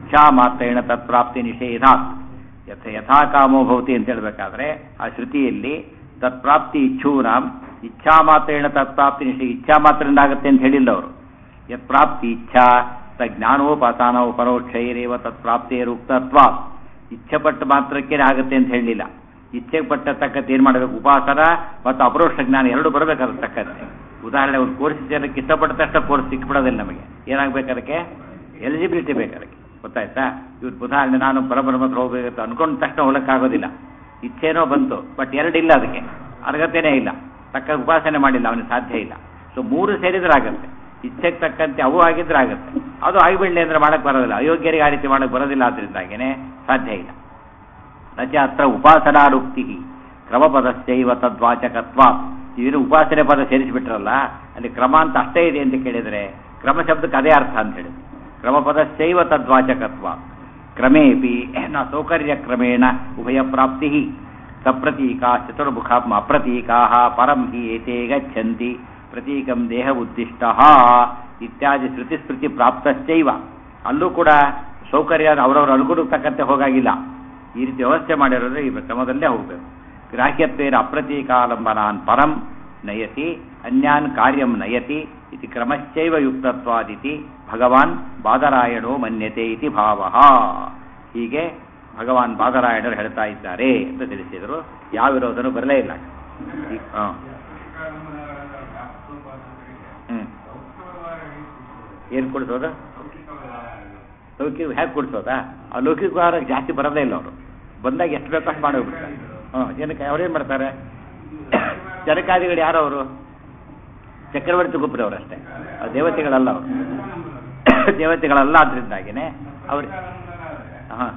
ಇಚ್ಛಾ ಮಾತ್ರೇಣ ತತ್ಪ್ರಾಪ್ತಿ ನಿಷೇಧಾತ್ ಯಥ ಯಥಾ ಕಾಮೋ ಭವತಿ ಅಂತ ಹೇಳ್ಬೇಕಾದ್ರೆ ಆ ಶ್ರುತಿಯಲ್ಲಿ ತತ್ಪ್ರಾಪ್ತಿ ಇಚ್ಛೂನಾಂ ಇಚ್ಛಾ ಮಾತ್ರೇಣ ತತ್ಪ್ರಾಪ್ತಿ ನಿಷೇಧ ಇಚ್ಛಾ ಮಾತ್ರದಿಂದ ಆಗುತ್ತೆ ಅಂತ ಹೇಳಿಲ್ಲ ಅವರು ಯತ್ ಪ್ರಾಪ್ತಿ ಇಚ್ಛಾ ತ ಜ್ಞಾನೋಪಾಸನ ಪರೋಕ್ಷೈರೇವ ತತ್ಪ್ರಾಪ್ತಿಯರುಕ್ತತ್ವ ಇಚ್ಛೆ ಪಟ್ಟ ಮಾತ್ರಕ್ಕೆ ಆಗುತ್ತೆ ಅಂತ ಹೇಳಲಿಲ್ಲ ಇಚ್ಛೆ ಪಟ್ಟ ತಕ್ಕಂತೆ ಏನು ಮಾಡಬೇಕು ಉಪಾಸನ ಮತ್ತು ಅಪರೋಕ್ಷ ಜ್ಞಾನ ಎರಡು ಬರಬೇಕು ಅದ್ರ ತಕ್ಕಂತೆ ಉದಾಹರಣೆ ಒಂದು ಕೋರ್ಸ್ ಜನಕ್ಕೆ ಇಷ್ಟಪಟ್ಟ ತಕ್ಷಣ ಕೋರ್ಸ್ ಸಿಕ್ಬಿಡೋದಿಲ್ಲ ನಮಗೆ ಏನಾಗಬೇಕು ಅದಕ್ಕೆ ಎಲಿಜಿಬಿಲಿಟಿ ಬೇಕು ಅದಕ್ಕೆ ಗೊತ್ತಾಯ್ತಾ ಇವ್ರು ಉದಾಹರಣೆ ನಾನು ಪರಬ್ರಹ್ಮ ಹತ್ರ ಹೋಗ್ಬೇಕು ಅನ್ಕೊಂಡ ತಕ್ಷಣ ಹೋಗಕ್ಕಾಗೋದಿಲ್ಲ ಇಚ್ಛೆನೋ ಬಂತು ಬಟ್ ಎರಡಿಲ್ಲ ಅದಕ್ಕೆ ಅರ್ಹತೆನೇ ಇಲ್ಲ ತಕ್ಕ ಉಪಾಸನೆ ಮಾಡಿಲ್ಲ ಅವನಿಗೆ ಸಾಧ್ಯ ಇಲ್ಲ ಸೊ ಮೂರು ಸೇರಿದ್ರೆ ಆಗುತ್ತೆ ಇಚ್ಛೆಗೆ ತಕ್ಕಂತೆ ಅವು ಆಗಿದ್ರೆ ಆಗುತ್ತೆ ಅದು ಆಗಿಬಿಡ್ಲಿ ಅಂದ್ರೆ ಮಾಡಕ್ ಬರೋದಿಲ್ಲ ಅಯೋಗ್ಯರಿಗೆ ಆ ರೀತಿ ಮಾಡಕ್ ಬರೋದಿಲ್ಲ ಆದ್ರಿಂದಾಗೇನೆ ಸಾಧ್ಯ ಇಲ್ಲ ನಚ ಅತ್ರ ಉಪಾಸನಾರುಕ್ತಿ ಕ್ರಮಪದಶ್ಚೈವ ತದ್ವಾಚಕತ್ವ ಇವರು ಉಪಾಸನೆ ಪದ ಸೇರಿಸಿಬಿಟ್ರಲ್ಲ ಅಲ್ಲಿ ಕ್ರಮ ಅಂತ ಅಷ್ಟೇ ಇದೆ ಅಂತ ಕೇಳಿದ್ರೆ ಕ್ರಮ ಶಬ್ದಕ್ಕೆ ಅದೇ ಅರ್ಥ ಅಂತ ಹೇಳಿದ್ರು ಕ್ರಮಪದಶ್ಚೈವ ತದ್ವಾಚಕತ್ವ ಕ್ರಮೇಪಿ ನ ಸೌಕರ್ಯ ಕ್ರಮೇಣ ಉಭಯ ಪ್ರಾಪ್ತಿ ಸಪ್ರತೀಕಾ ಚತುರ್ಮುಖ ಅಪ್ರತೀಕಾ ಪರಂ ಹಿ ಏತೇ ಗಚ್ಚಂತಿ ಪ್ರತೀಕಂ ದೇಹ ಉದ್ದಿಷ್ಟ ಇತ್ಯಾದಿ ಶ್ರುತಿ ಸ್ಮೃತಿ ಪ್ರಾಪ್ತಶ್ಚೈವ ಅಲ್ಲೂ ಕೂಡ ಸೌಕರ್ಯ ಅವರವರ ಅನುಕೂಲಕ್ಕೆ ತಕ್ಕಂತೆ ಹೋಗಾಗಿಲ್ಲ ಈ ರೀತಿ ವ್ಯವಸ್ಥೆ ಮಾಡಿರೋದ್ರೆ ಈ ಕ್ರಮದಲ್ಲೇ ಹೋಗಬೇಕು ಗ್ರಾಹ್ಯತ್ವೇನ ಅಪ್ರತೀಕಾಲಂಬನಾನ್ ಪರಂ ನಯತಿ ಅನ್ಯಾನ್ ಕಾರ್ಯಂ ನಯತಿ ಇತಿ ಕ್ರಮಶ್ಚೈವ ಯುಕ್ತತ್ವಾದಿತಿ ಭಗವಾನ್ ಬಾದರಾಯಣೋ ಮನ್ಯತೆ ಇತಿ ಭಾವ ಹೀಗೆ ಭಗವಾನ್ ಬಾದರಾಯಣರು ಹೇಳ್ತಾ ಇದ್ದಾರೆ ಅಂತ ತಿಳಿಸಿದರು ಯಾವ ವಿರೋಧನೂ ಬರಲೇ ಇಲ್ಲ ಈ- ಹ. ಹ್ಮ್ ಏನು ಕೊಡಿಸೋದು ಲೌಕಿಕ ಹೇಗೆ ಕೊಡಿಸೋದಾ ಆ ಲೌಕಿಕ ವ್ಯವಹಾರ ಜಾಸ್ತಿ ಬರೋದೇ ಇಲ್ಲ ಅವರು ಬಂದಾಗ ಎಷ್ಟು ಬೇಕೋ ಅಷ್ಟು ಮಾಡೋಗ್ಬಿಡ್ತಾರೆ ಹಾಂ ಜನಕ್ಕೆ ಅವ್ರೇನು ಮಾಡ್ತಾರೆ ಜನಕಾದಿಗಳು ಯಾರು ಅವರು ಚಕ್ರವರ್ತಿ ಗುಬ್ರವ್ರು ಅಷ್ಟೇ ಆ ದೇವತೆಗಳಲ್ಲ ಅವರು ದೇವತೆಗಳಲ್ಲ ಆದ್ರಿಂದಾಗಿನೇ ಅವ್ರು ಹಾಂ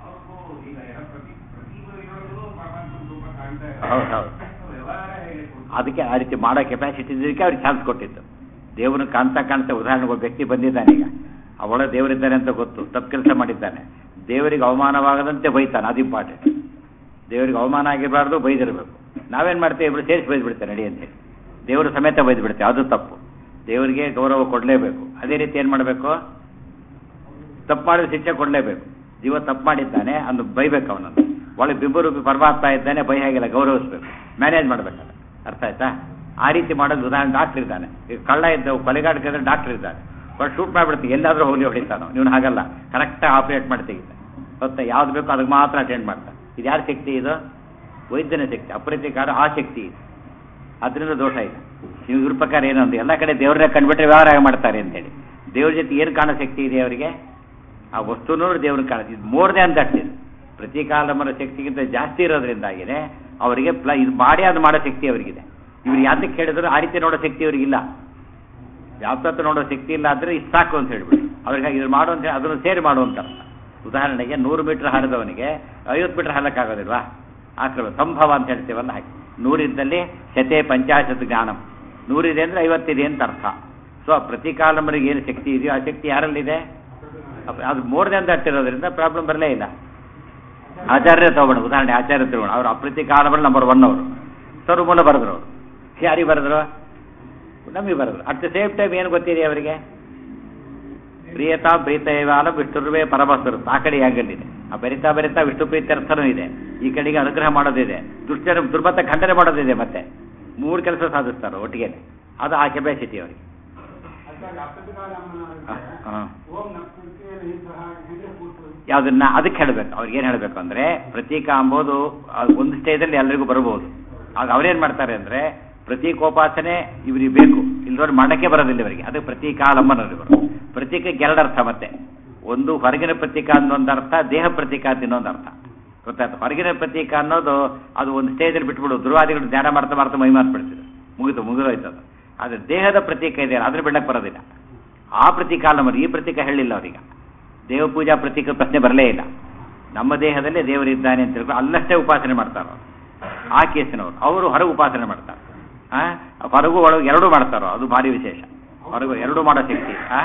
ಹೌದು ಹೌದು ಅದಕ್ಕೆ ಆ ರೀತಿ ಮಾಡೋ ಕೆಪಾಸಿಟಿ ಇದ್ದಕ್ಕೆ ಅವ್ರಿಗೆ ಚಾನ್ಸ್ ಕೊಟ್ಟಿದ್ದು ದೇವ್ರನ್ನ ಕಾಣ್ತಾ ಕಾಣ್ತಾ ಉದಾಹರಣೆಗೆ ಒಬ್ಬ ವ್ಯಕ್ತಿ ಬಂದಿದ್ದಾನೆ ಈಗ ಅವಳ ದೇವರಿದ್ದಾನೆ ಅಂತ ಗೊತ್ತು ತಪ್ಪು ಕೆಲಸ ಮಾಡಿದ್ದಾನೆ ದೇವರಿಗೆ ಅವಮಾನವಾಗದಂತೆ ಬೈತಾನೆ ಅದು ಇಂಪಾರ್ಟೆಂಟ್ ದೇವರಿಗೆ ಅವಮಾನ ಆಗಿರಬಾರ್ದು ಬೈದಿರಬೇಕು ನಾವೇನು ಮಾಡ್ತೇವೆ ಇಬ್ಬರು ಸೇರಿಸಿ ಬೈದು ಬಿಡ್ತೇವೆ ನಡಿ ಅಂತೇಳಿ ದೇವರು ಸಮೇತ ಬೈದು ಬಿಡ್ತೇವೆ ಅದು ತಪ್ಪು ದೇವರಿಗೆ ಗೌರವ ಕೊಡಲೇಬೇಕು ಅದೇ ರೀತಿ ಏನು ಮಾಡಬೇಕು ತಪ್ಪು ಮಾಡಿದ ಶಿಕ್ಷೆ ಕೊಡಲೇಬೇಕು ಜೀವ ತಪ್ಪು ಮಾಡಿದ್ದಾನೆ ಅಂದು ಬೈಬೇಕು ಅವನನ್ನು ಒಳಗೆ ಬಿಬ್ಬರು ಪರಮಾತ್ಮ ಇದ್ದಾನೆ ಬೈ ಹಾಗಿಲ್ಲ ಗೌರವಿಸ್ಬೇಕು ಮ್ಯಾನೇಜ್ ಮಾಡ್ಬೇಕಲ್ಲ ಅರ್ಥ ಆಯ್ತಾ ಆ ರೀತಿ ಮಾಡೋದು ಉದಾಹರಣೆ ಡಾಕ್ಟರ್ ಇದ್ದಾನೆ ಈಗ ಕಳ್ಳ ಇದ್ದ ಕೊಲೆಗಾಡಿದ್ರೆ ಡಾಕ್ಟರ್ ಇದ್ದಾನೆ ಬಟ್ ಶೂಟ್ ಮಾಡಿಬಿಡ್ತೀವಿ ಎಲ್ಲಾದ್ರೂ ಹೋಗಿ ಹೊಡಿತಾನೋ ನೀವು ಹಾಗಲ್ಲ ಕರೆಕ್ಟಾಗಿ ಆಪರೇಟ್ ಮಾಡಿ ತೆಗಿತಾನೆ ಗೊತ್ತಾ ಯಾವ್ದು ಬೇಕೋ ಅದಕ್ಕೆ ಮಾತ್ರ ಅಟೆಂಡ್ ಮಾಡ್ತಾನೆ ಇದು ಯಾರ ಶಕ್ತಿ ಇದು ವೈದ್ಯನ ಶಕ್ತಿ ಅಪ್ರತಿಕಾರ ಆ ಶಕ್ತಿ ಇದು ಅದರಿಂದ ದೋಷ ಇದೆ ನೀವು ಇವ್ರ ಪ್ರಕಾರ ಏನಂದ್ರೆ ಎಲ್ಲ ಕಡೆ ದೇವ್ರನ್ನ ಕಂಡುಬಿಟ್ರೆ ವ್ಯವಹಾರ ಮಾಡ್ತಾರೆ ಅಂತ ಹೇಳಿ ದೇವ್ರ ಜೊತೆ ಏನು ಕಾಣೋ ಶಕ್ತಿ ಇದೆ ಅವರಿಗೆ ಆ ವಸ್ತುನೂ ದೇವ್ರನ್ನ ಕಾಣುತ್ತೆ ಇದು ಮೋರ್ ದ್ಯಾನ್ ದಟ್ ಇದು ಪ್ರತಿಕಾಲಂಬರ ಶಕ್ತಿಗಿಂತ ಜಾಸ್ತಿ ಇರೋದ್ರಿಂದಾಗಿದೆ ಅವರಿಗೆ ಪ್ಲ ಇದು ಮಾಡಿ ಅದು ಮಾಡೋ ಶಕ್ತಿ ಅವರಿಗಿದೆ ಇವ್ರು ಯಾತಕ್ಕೆ ಹೇಳಿದ್ರು ಆ ರೀತಿ ನೋಡೋ ಶಕ್ತಿ ಅವರಿಗಿಲ್ಲ ಯಾವತ್ತ ನೋಡೋ ಶಕ್ತಿ ಇಲ್ಲ ಅಂದ್ರೆ ಇಷ್ಟು ಸಾಕು ಅಂತ ಹೇಳ್ಬಿಟ್ಟು ಅವ್ರಿಗೆ ಇದು ಮಾಡು ಅಂತ ಹೇಳಿ ಅದನ್ನು ಸೇರಿ ಮಾಡುವಂತ ಅರ್ಥ ಉದಾಹರಣೆಗೆ ನೂರು ಮೀಟರ್ ಹರಿದವನಿಗೆ ಐವತ್ತು ಮೀಟರ್ ಹಲಕ್ಕಾಗೋದಿಲ್ವಾ ಆಕ್ರಮ ಸಂಭವ ಅಂತ ಹೇಳ್ತೀವಲ್ಲ ಹಾಗೆ ನೂರಿದ್ದಲ್ಲಿ ಶತೆ ಪಂಚಾಶತ್ ಜ್ಞಾನಂ ನೂರಿದೆ ಅಂದ್ರೆ ಐವತ್ತಿದೆ ಅಂತ ಅರ್ಥ ಸೊ ಪ್ರತಿಕಾಲಂಬರಿಗೆ ಏನು ಶಕ್ತಿ ಇದೆಯೋ ಆ ಶಕ್ತಿ ಯಾರಲ್ಲಿದೆ ಅಪ್- ಅದು ಮೋರ್ ದನ್ ದಟ್ ಇರೋದ್ರಿಂದ ಪ್ರಾಬ್ಲಮ್ ಬರಲೇ ಇಲ್ಲ ಆಚಾರ್ಯ ತಗೋಣ ಉದಾಹರಣೆ ಆಚಾರ್ಯ ತಗೋಣ ಅವರು ಅಪ್ರತಿಕಾಲಂಬರ್ ನಂಬರ್ ಒನ್ ಅವರು ಸರ್ವಮೂಲ ಬರೆದ್ರು ಅವರು ಯಾರಿಗೆ ಬರೆದ್ರು ನಮಗೆ ಬರೆದ್ರು ಅಟ್ ದ ಸೇಮ್ ಟೈಮ್ ಏನು ಗೊತ್ತಿದೆ ಅವರಿಗೆ ಪ್ರಿಯತಾ ಪ್ರೀತೈವಾಲ ವಿಷ್ಣುರ್ವೇ ಪರಮಸ್ತರು ಆ ಕಡೆ ಆಗಲ್ಲಿದೆ ಆ ಬರಿತಾ ಬರಿತಾ ವಿಷ್ಣು ಪ್ರೀತ್ಯರ್ಥನೂ ಇದೆ ಈ ಕಡೆಗೆ ಅನುಗ್ರಹ ಮಾಡೋದಿದೆ ದುಷ್ಟರ ದುರ್ಮತ ಖಂಡನೆ ಮಾಡೋದಿದೆ ಮತ್ತೆ ಮೂರು ಕೆಲಸ ಸಾಧಿಸ್ತಾರೆ ಒಟ್ಟಿಗೆ ಅದು ಆ ಕೆಪಾಸಿಟಿ ಅವರಿಗೆ ಹಾಂ ಯಾವ್ದನ್ನ ಅದಕ್ಕೆ ಹೇಳಬೇಕು ಅವ್ರಿಗೆ ಏನು ಹೇಳಬೇಕು ಅಂದ್ರೆ ಪ್ರತೀಕ ಅಂಬೋದು ಅದು ಒಂದು ಸ್ಟೇಜಲ್ಲಿ ಎಲ್ರಿಗೂ ಬರ್ಬೋದು ಆಗ ಅವ್ರೇನ್ ಮಾಡ್ತಾರೆ ಅಂದ್ರೆ ಪ್ರತೀಕೋಪಾಸನೆ ಇವ್ರಿಗೆ ಬೇಕು ಇಲ್ದವ್ರು ಮಾಡಕ್ಕೆ ಬರೋದಿಲ್ಲ ಇವರಿಗೆ ಅದು ಪ್ರತೀಕಾಲಂಬನವರು ಪ್ರತೀಕಕ್ಕೆ ಎರಡು ಅರ್ಥ ಮತ್ತೆ ಒಂದು ಹೊರಗಿನ ಪ್ರತೀಕ ಅನ್ನೊಂದು ಅರ್ಥ ದೇಹ ಪ್ರತೀಕ ಅಂತ ಇನ್ನೊಂದು ಅರ್ಥ ಗೊತ್ತಾಯ್ತು ಹೊರಗಿನ ಪ್ರತೀಕ ಅನ್ನೋದು ಅದು ಒಂದು ಸ್ಟೇಜಲ್ಲಿ ಬಿಟ್ಬಿಡು ಧ್ರುವಾದಿಗಳು ಧ್ಯಾನ ಮಾಡ್ತಾ ಮಾಡ್ತಾ ಮೈ ಮಾರ್ಬಿಡ್ತಿದ್ರು ಮುಗಿದು ಮುಗಿದೋಯ್ತು ಅದು ಆದ್ರೆ ದೇಹದ ಪ್ರತೀಕ ಇದೆ ಅದ್ರ ಬಿಡಕ್ಕೆ ಬರೋದಿಲ್ಲ ಆ ಪ್ರತೀಕಾಲಂಬರು ಈ ಪ್ರತೀಕ ಹೇಳಿಲ್ಲ ಅವರೀಗ ದೇವ ಪೂಜಾ ಪ್ರತೀಕ ಪ್ರಶ್ನೆ ಬರಲೇ ಇಲ್ಲ ನಮ್ಮ ದೇಹದಲ್ಲೇ ದೇವರಿದ್ದಾನೆ ಅಂತ ಹೇಳ್ಕೊಂಡು ಅಲ್ಲಷ್ಟೇ ಉಪಾಸನೆ ಮಾಡ್ತಾರೋ ಆ ಕೇಸಿನವರು ಅವರು ಹೊರಗೆ ಉಪಾಸನೆ ಮಾಡ್ತಾರೆ ಆ ಹೊರಗು ಒಳಗೆ ಎರಡೂ ಮಾಡ್ತಾರೋ ಅದು ಭಾರಿ ವಿಶೇಷ ಹೊರಗು ಎರಡೂ ಮಾಡೋ ಶಕ್ತಿ ಆ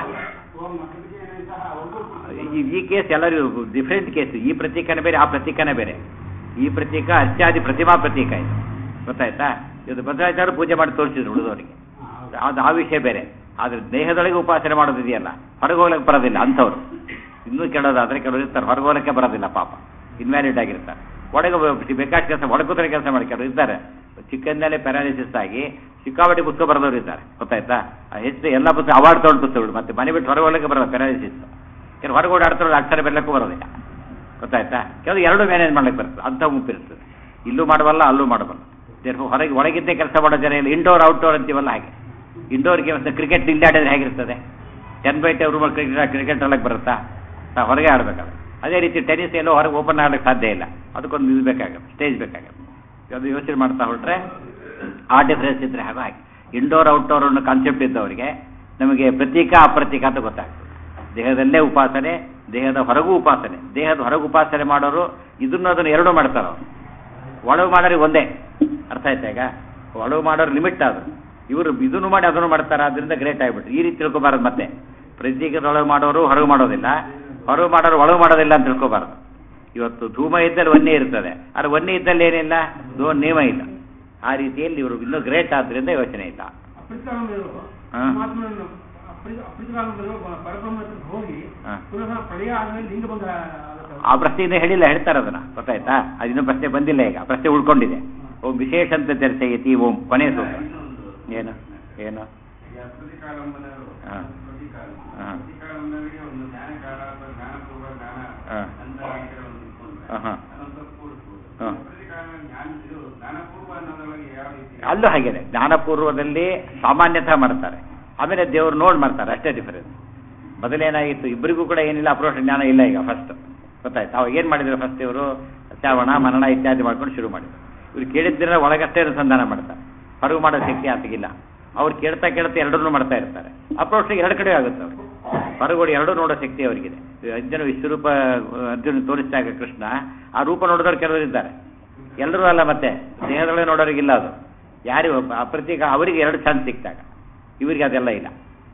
ಈ- ಈ ಕೇಸ್ ಎಲ್ಲರಿಗೂ ಡಿಫ್ರೆಂಟ್ ಕೇಸ್ ಈ ಪ್ರತೀಕನೇ ಬೇರೆ ಆ ಪ್ರತೀಕನೇ ಬೇರೆ ಈ ಪ್ರತೀಕ ಅತ್ಯಾದಿ ಪ್ರತಿಮಾ ಪ್ರತೀಕ ಇದು ಗೊತ್ತಾಯ್ತಾ ಇದು ಭದ್ರಾಚಾರ್ಯ ಪೂಜೆ ಮಾಡಿ ತೋರಿಸಿದ್ರು ಉಳಿದವರಿಗೆ ಅದು ಆ ವಿಷಯ ಬೇರೆ ಆದ್ರೆ ದೇಹದೊಳಗೆ ಉಪಾಸನೆ ಮಾಡೋದಿದೆಯಲ್ಲ ಹೊರಗೆ ಹೋಗ್ಲಿಕ್ಕೆ ಬರೋದಿಲ್ಲ ಅಂಥವ್ರು ಇನ್ನೂ ಕೆಡೋದಾದ್ರೆ ಕೆಲವರು ಇರ್ತಾರೆ ಹೊರಗೋಲಕ್ಕೆ ಬರೋದಿಲ್ಲ ಪಾಪ ಇನ್ವ್ಯಾಲಿಡ್ ಆಗಿರ್ತಾರೆ ಒಳಗೆ ಬ- ಬೇಕಾದ ಕೆಲಸ ಒಳಗೂತಾರೆ ಕೆಲಸ ಮಾಡಿ ಕೆಲವರು ಇದ್ದಾರೆ ಚಿಕ್ಕಂದಲೇ ಪ್ಯಾರಾಲಿಸಿಸ್ ಆಗಿ ಸಿಕ್ಕಾಪಟ್ಟೆ ಪುಸ್ತಕ ಬರೆದವರು ಇದ್ದಾರೆ ಗೊತ್ತಾಯ್ತಾ ಆ ಹೆಚ್ಚು ಎಲ್ಲ ಪುಸ್ತಕ ಅವಾರ್ಡ್ ತೊಗೊಂಡು ಪುಸ್ತಕಗಳು ಮತ್ತೆ ಮನೆ ಬಿಟ್ಟು ಹೊರಗೋಲಕ್ಕೆ ಬರೋದು ಪ್ಯಾರಾಲಿಸಿಸ್ ಕೆಲವು ಹೊರಗೆ ಓಡಾಡ್ತಾರೆ ಅಕ್ಷರ ಬೆಲ್ಲಕ್ಕೂ ಬರೋದಿಲ್ಲ ಗೊತ್ತಾಯ್ತಾ ಕೆಲವು ಎರಡು ಮ್ಯಾನೇಜ್ ಮಾಡ್ಲಿಕ್ಕೆ ಬರ್ತದೆ ಅಂಥ ಗುಂಪಿರ್ತದೆ ಇಲ್ಲೂ ಮಾಡಬಲ್ಲ ಅಲ್ಲೂ ಮಾಡಬಲ್ಲ ದೇರ್ಫ್ ಹೊರಗೆ ಒಳಗಿದ್ದೇ ಕೆಲಸ ಮಾಡೋ ಜನ ಇಲ್ಲ ಇಂಡೋರ್ ಔಟ್ಡೋರ್ ಅಂತೀವಲ್ಲ ಹಾಗೆ ಇಂಡೋರ್ ಗೇಮ್ಸ್ ಕ್ರಿಕೆಟ್ ಇಲ್ಲಿ ಆಡಿದ್ರೆ ಹೇಗಿರ್ತದೆ ಟೆನ್ ಬೈ ಟೆನ್ ರೂಮಲ್ಲಿ ಕ್ರಿಕೆಟ್ ಕ್ರಿಕೆಟ್ ಆಡಕ್ಕೆ ಬರುತ್ತಾ ನಾವು ಹೊರಗೆ ಆಡಬೇಕಲ್ಲ ಅದೇ ರೀತಿ ಟೆನ್ನಿಸ್ ಎಲ್ಲೋ ಹೊರಗೆ ಓಪನ್ ಆಡಕ್ಕೆ ಸಾಧ್ಯ ಇಲ್ಲ ಅದಕ್ಕೊಂದು ಇದು ಬೇಕಾಗುತ್ತೆ ಸ್ಟೇಜ್ ಬೇಕಾಗುತ್ತೆ ಅದು ಯೋಚನೆ ಮಾಡ್ತಾ ಹೊರಟ್ರೆ ಆ ಡಿಫ್ರೆನ್ಸ್ ಇದ್ರೆ ಹಾಗೆ ಹಾಗೆ ಇಂಡೋರ್ ಔಟ್ಡೋರ್ ಅನ್ನೋ ಕಾನ್ಸೆಪ್ಟ್ ಇದ್ದವರಿಗೆ ನಮಗೆ ಪ್ರತೀಕ ಅಪ್ರತೀಕ ಅಂತ ಗೊತ್ತಾಗ್ತದೆ ದೇಹದಲ್ಲೇ ಉಪಾಸನೆ ದೇಹದ ಹೊರಗೂ ಉಪಾಸನೆ ದೇಹದ ಹೊರಗೆ ಉಪಾಸನೆ ಮಾಡೋರು ಇದನ್ನು ಅದನ್ನು ಎರಡೂ ಮಾಡ್ತಾರೆ ಅವರು ಒಳಗೆ ಮಾಡೋರಿಗೆ ಒಂದೇ ಅರ್ಥ ಆಯ್ತಾ ಈಗ ಒಳಗೆ ಮಾಡೋರು ಲಿಮಿಟ್ ಅದು ಇವರು ಇದನ್ನು ಮಾಡಿ ಅದನ್ನು ಮಾಡ್ತಾರೆ ಅದರಿಂದ ಗ್ರೇಟ್ ಆಗಿಬಿಟ್ರು ಈ ರೀತಿ ತಿಳ್ಕೊಬಾರದು ಮತ್ತೆ ಪ್ರತೀಕದೊಳಗೆ ಮಾಡೋರು ಹೊರಗೆ ಮಾಡೋದಿಲ್ಲ ಹೊರಗೆ ಮಾಡೋರು ಒಳಗೆ ಮಾಡೋದಿಲ್ಲ ಅಂತ ತಿಳ್ಕೊಬಾರ್ದು ಇವತ್ತು ಧೂಮ ಇದ್ದಲ್ಲಿ ಒಂದೇ ಇರ್ತದೆ ಆದ್ರೆ ಒಂದೇ ಇದ್ದಲ್ಲಿ ಏನಿಲ್ಲ ಧೂ ನಿಯಮ ಇಲ್ಲ ಆ ರೀತಿಯಲ್ಲಿ ಇವರು ಇನ್ನೂ ಗ್ರೇಟ್ ಆದ್ರಿಂದ ಯೋಚನೆ ಇಲ್ಲ ಅಪರಿಚಿತರಾಮರು ಹಾ. ಪರಮಾತ್ಮನನ್ನು ಅಪರಿ- ಅಪರಿಚಿತರಾಮರು ಪರಬ್ರಹ್ಮ ಹತ್ರಕ್ಕೆ ಹೋಗಿ ಹಾ. ಪುನಃ ಪ್ರಳಯ ಆದ್ಮೇಲೆ ಲಿಂಗ ಬಂದ ಆ ಪ್ರಶ್ನೆ ಇನ್ನೂ ಹೇಳಿಲ್ಲ ಹೇಳ್ತಾರೆ ಅದನ್ನ ಗೊತ್ತಾಯ್ತಾ ಅದಿನ್ನೂ ಪ್ರಶ್ನೆ ಬಂದಿಲ್ಲ ಈಗ ಪ್ರಶ್ನೆ ಉಳ್ಕೊಂಡಿದೆ ಓಂ ವಿಶೇಷ ಅಂತ ಚರ್ಚೆಯತಿ ಓಂ ಕೊನೆ ಸೂತ್ರ ಏನು ಏನು ಹಾ. ಹಾ. ಹಾ. ಹಾ, ಹಾ. ಹಾ. ಅಲ್ಲೂ ಹಾಗೇನೆ ಜ್ಞಾನಪೂರ್ವದಲ್ಲಿ ಸಾಮಾನ್ಯತಃ ಮಾಡ್ತಾರೆ ಆಮೇಲೆ ದೇವ್ರು ನೋಡಿ ಮಾಡ್ತಾರೆ ಅಷ್ಟೇ ಡಿಫರೆನ್ಸ್ ಮೊದಲೇನಾಗಿತ್ತು ಇಬ್ಬರಿಗೂ ಕೂಡ ಏನಿಲ್ಲ ಅಪ್ರೋಷ ಜ್ಞಾನ ಇಲ್ಲ ಈಗ ಫಸ್ಟ್ ಗೊತ್ತಾಯ್ತು ಅವಾಗ ಏನು ಮಾಡಿದ್ರು ಫಸ್ಟ್ ಇವರು ಶ್ರವಣ ಮನನ ಇತ್ಯಾದಿ ಮಾಡ್ಕೊಂಡು ಶುರು ಮಾಡಿದ್ರು ಇವ್ರು ಕೇಳಿದ್ದಿರ ಒಳಗಷ್ಟೇ ಅನುಸಂಧಾನ ಮಾಡ್ತಾರೆ ಹೊರಗೆ ಮಾಡೋ ಶಕ್ತಿ ಆತಗಿಲ್ಲ ಅವ್ರು ಕೇಳ್ತಾ ಕೇಳ್ತಾ ಎರಡನ್ನೂ ಮಾಡ್ತಾ ಇರ್ತಾರೆ ಅಪ್ರೋಚ್ ಎರಡು ಕಡೆ ಆಗುತ್ತೆ ಅವ್ರಿಗೆ ಹೊರಗೋಡಿ ಎರಡೂ ನೋಡೋ ಶಕ್ತಿ ಅವರಿಗಿದೆ ಅರ್ಜುನ ವಿಶ್ವರೂಪ ಅರ್ಜುನ ತೋರಿಸಿದಾಗ ಕೃಷ್ಣ ಆ ರೂಪ ನೋಡಿದವ್ರು ಕೆಲವರು ಇದ್ದಾರೆ ಎಲ್ಲರೂ ಅಲ್ಲ ಮತ್ತೆ ದೇಹದೊಳಗೆ ನೋಡೋರಿಗಿಲ್ಲ ಅದು ಯಾರು ಅಪ್ರತೀಕ ಅವರಿಗೆ ಎರಡು ಚಾನ್ಸ್ ಸಿಕ್ತಾಗ ಇವರಿಗೆ ಅದೆಲ್ಲ ಇಲ್ಲ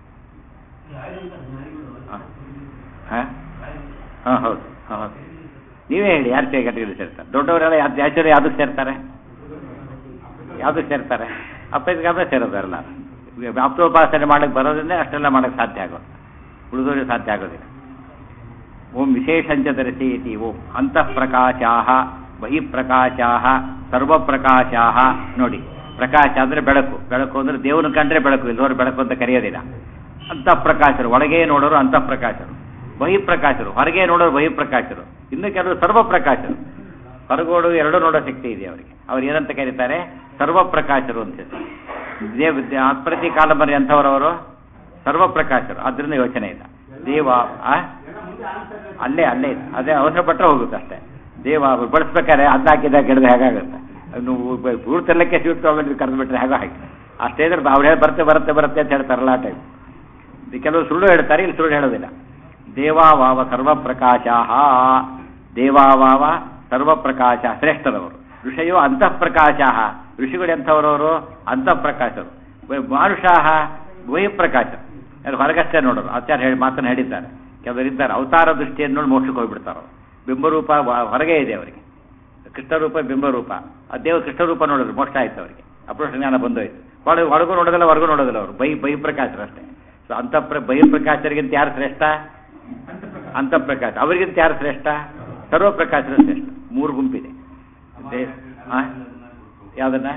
ಹಾಂ ಹಾಂ ಹೌದು ಹಾಂ ಹೌದು ನೀವೇ ಹೇಳಿ ಯಾರು ಕ್ಯಾಟಗರಿ ಸೇರ್ತಾರೆ ದೊಡ್ಡವರೆಲ್ಲ ಯಾವ್ದು ಆ್ಯಕ್ಚುಲಿ ಯಾವ್ದಕ್ಕೆ ಸೇರ್ತಾರೆ ಯಾವ್ದಕ್ಕೆ ಸೇರ್ತಾರೆ ಅಪ್ರತಿಗಾದ್ರೆ ಸೇರೋದಲ್ಲ ಆಪ್ತೋಪಾಸನೆ ಮಾಡಕ್ಕೆ ಬರೋದ್ರಿಂದ ಅಷ್ಟೆಲ್ಲ ಮಾಡಕ್ಕೆ ಸಾಧ್ಯ ಆಗೋದು ಉಳಿದೋರಿಗೆ ಸಾಧ್ಯ ಆಗೋದಿಲ್ಲ ಓಂ ವಿಶೇಷಂಚ ಧರಿಸಿ ಇತಿ ಓಂ ಅಂತಃಪ್ರಕಾಶಾ ಬಹಿಃಪ್ರಕಾಶಾ ಸರ್ವಪ್ರಕಾಶಾ ನೋಡಿ ಪ್ರಕಾಶ ಅಂದ್ರೆ ಬೆಳಕು ಬೆಳಕು ಅಂದ್ರೆ ದೇವನ ಕಂಡ್ರೆ ಬೆಳಕು ಇಲ್ಲದವರು ಬೆಳಕು ಅಂತ ಕರೆಯೋದಿಲ್ಲ ಅಂತಃಪ್ರಕಾಶರು ಒಳಗೆ ನೋಡೋರು ಅಂತಃಪ್ರಕಾಶರು ಬಹಿಃಪ್ರಕಾಶರು ಹೊರಗೆ ನೋಡೋರು ಬಹಿಃಪ್ರಕಾಶರು ಇನ್ನು ಕೆಲವರು ಸರ್ವಪ್ರಕಾಶರು ಹೊರಗೋಡು ಎರಡು ನೋಡೋ ಶಕ್ತಿ ಇದೆ ಅವರಿಗೆ ಅವ್ರು ಏನಂತ ಕರೀತಾರೆ ಸರ್ವಪ್ರಕಾಶರು ಅಂತ ಹೇಳ್ತಾರೆ. ದೇವ್ ಅಪ್ರತಿ ಕಾಲಂಬರಿ ಅಂಥವರವರು ಸರ್ವಪ್ರಕಾಶರು ಅದರಿಂದ ಯೋಚನೆ ಇಲ್ಲ ದೇವ ಆ? ಅಲ್ಲೇ ಅಲ್ಲೇ ಇದೆ ಅದೇ ಅವಸರ ಪಟ್ಟರೆ ಹೋಗುತ್ತೆ ಅಷ್ಟೇ ದೇವ ಅವ್ರು ಬಳಸ್ಬೇಕಾದ್ರೆ ಅನ್ನ ಹಾಕಿದಾಗ ಗಿಡದ ಹೇಗಾಗುತ್ತೆ ಪೂರ್ತೆಲ್ಲಕ್ಕೆ ಸ್ವೀಟ್ ತಗೊಂಡು ಕರೆದು ಬಿಟ್ರೆ ಹೇಗೋ ಹಾಗೆ ಆ ಸ್ಟೇಜಲ್ಲಿ ಅವ್ರು ಹೇಳಿ ಬರುತ್ತೆ ಬರುತ್ತೆ ಬರುತ್ತೆ ಅಂತ ಹೇಳ್ತಾರಲ್ಲ ಆ ಟೈಮ್ ಕೆಲವು ಸುಳ್ಳು ಹೇಳ್ತಾರೆ ಇಲ್ಲಿ ಸುಳ್ಳು ಹೇಳೋದಿಲ್ಲ ದೇವಾವಾವ ಸರ್ವಪ್ರಕಾಶ ದೇವಾವಾವ ಸರ್ವಪ್ರಕಾಶ ಶ್ರೇಷ್ಠರವರು ಋಷಿಯೋ ಅಂತಃಪ್ರಕಾಶ ಋಷಿಗಳು ಎಂಥವರವರು ಅಂತಃಪ್ರಕಾಶರು ಮಾನುಷಾಹ ಬಹಿಃಪ್ರಕಾಶ ಯಾರು ಹೊರಗಷ್ಟೇ ನೋಡೋರು ಆಚಾರ್ಯ ಹೇಳಿ ಮಾತನ್ನು ಹೇಳಿದ್ದಾರೆ ಕೆಲವರು ಇದ್ದಾರೆ ಅವತಾರ ದೃಷ್ಟಿಯನ್ನು ನೋಡಿ ಮೋಕ್ಷಕ್ಕೆ ಹೋಗ್ಬಿಡ್ತಾರೆ ಅವರು ಬಿಂಬರೂಪ ವ- ಹೊರಗೆ ಇದೆ ಅವರಿಗೆ ಕೃಷ್ಣರೂಪ ಬಿಂಬರೂಪ ಆ ದೇವ ಕೃಷ್ಣರೂಪ ನೋಡಿದ್ರು ಮೋಕ್ಷ ಆಯ್ತು ಅವರಿಗೆ ಅಪ್ರೋಷ ಜ್ಞಾನ ಬಂದೋಯ್ತು ಒಳಗೆ ಒಳಗೂ ನೋಡೋದಿಲ್ಲ ಹೊರಗೂ ನೋಡೋದಿಲ್ಲ ಅವರು ಬೈ ಬಹಿಪ್ರಕಾಶರು ಅಷ್ಟೇ ಸೊ ಅಂತಃಪ್ರ ಬಹಿಪ್ರಕಾಶರಿಗಿಂತ ಯಾರು ಶ್ರೇಷ್ಠ ಅಂತಃಪ್ರಕಾಶ ಅವರಿಗಿಂತ ಯಾರು ಶ್ರೇಷ್ಠ ಸರ್ವಪ್ರಕಾಶರು ಶ್ರೇಷ್ಠ ಮೂರು ಗುಂಪಿದೆ ದೇ- ಆ? ಯಾವ್ದನ್ನ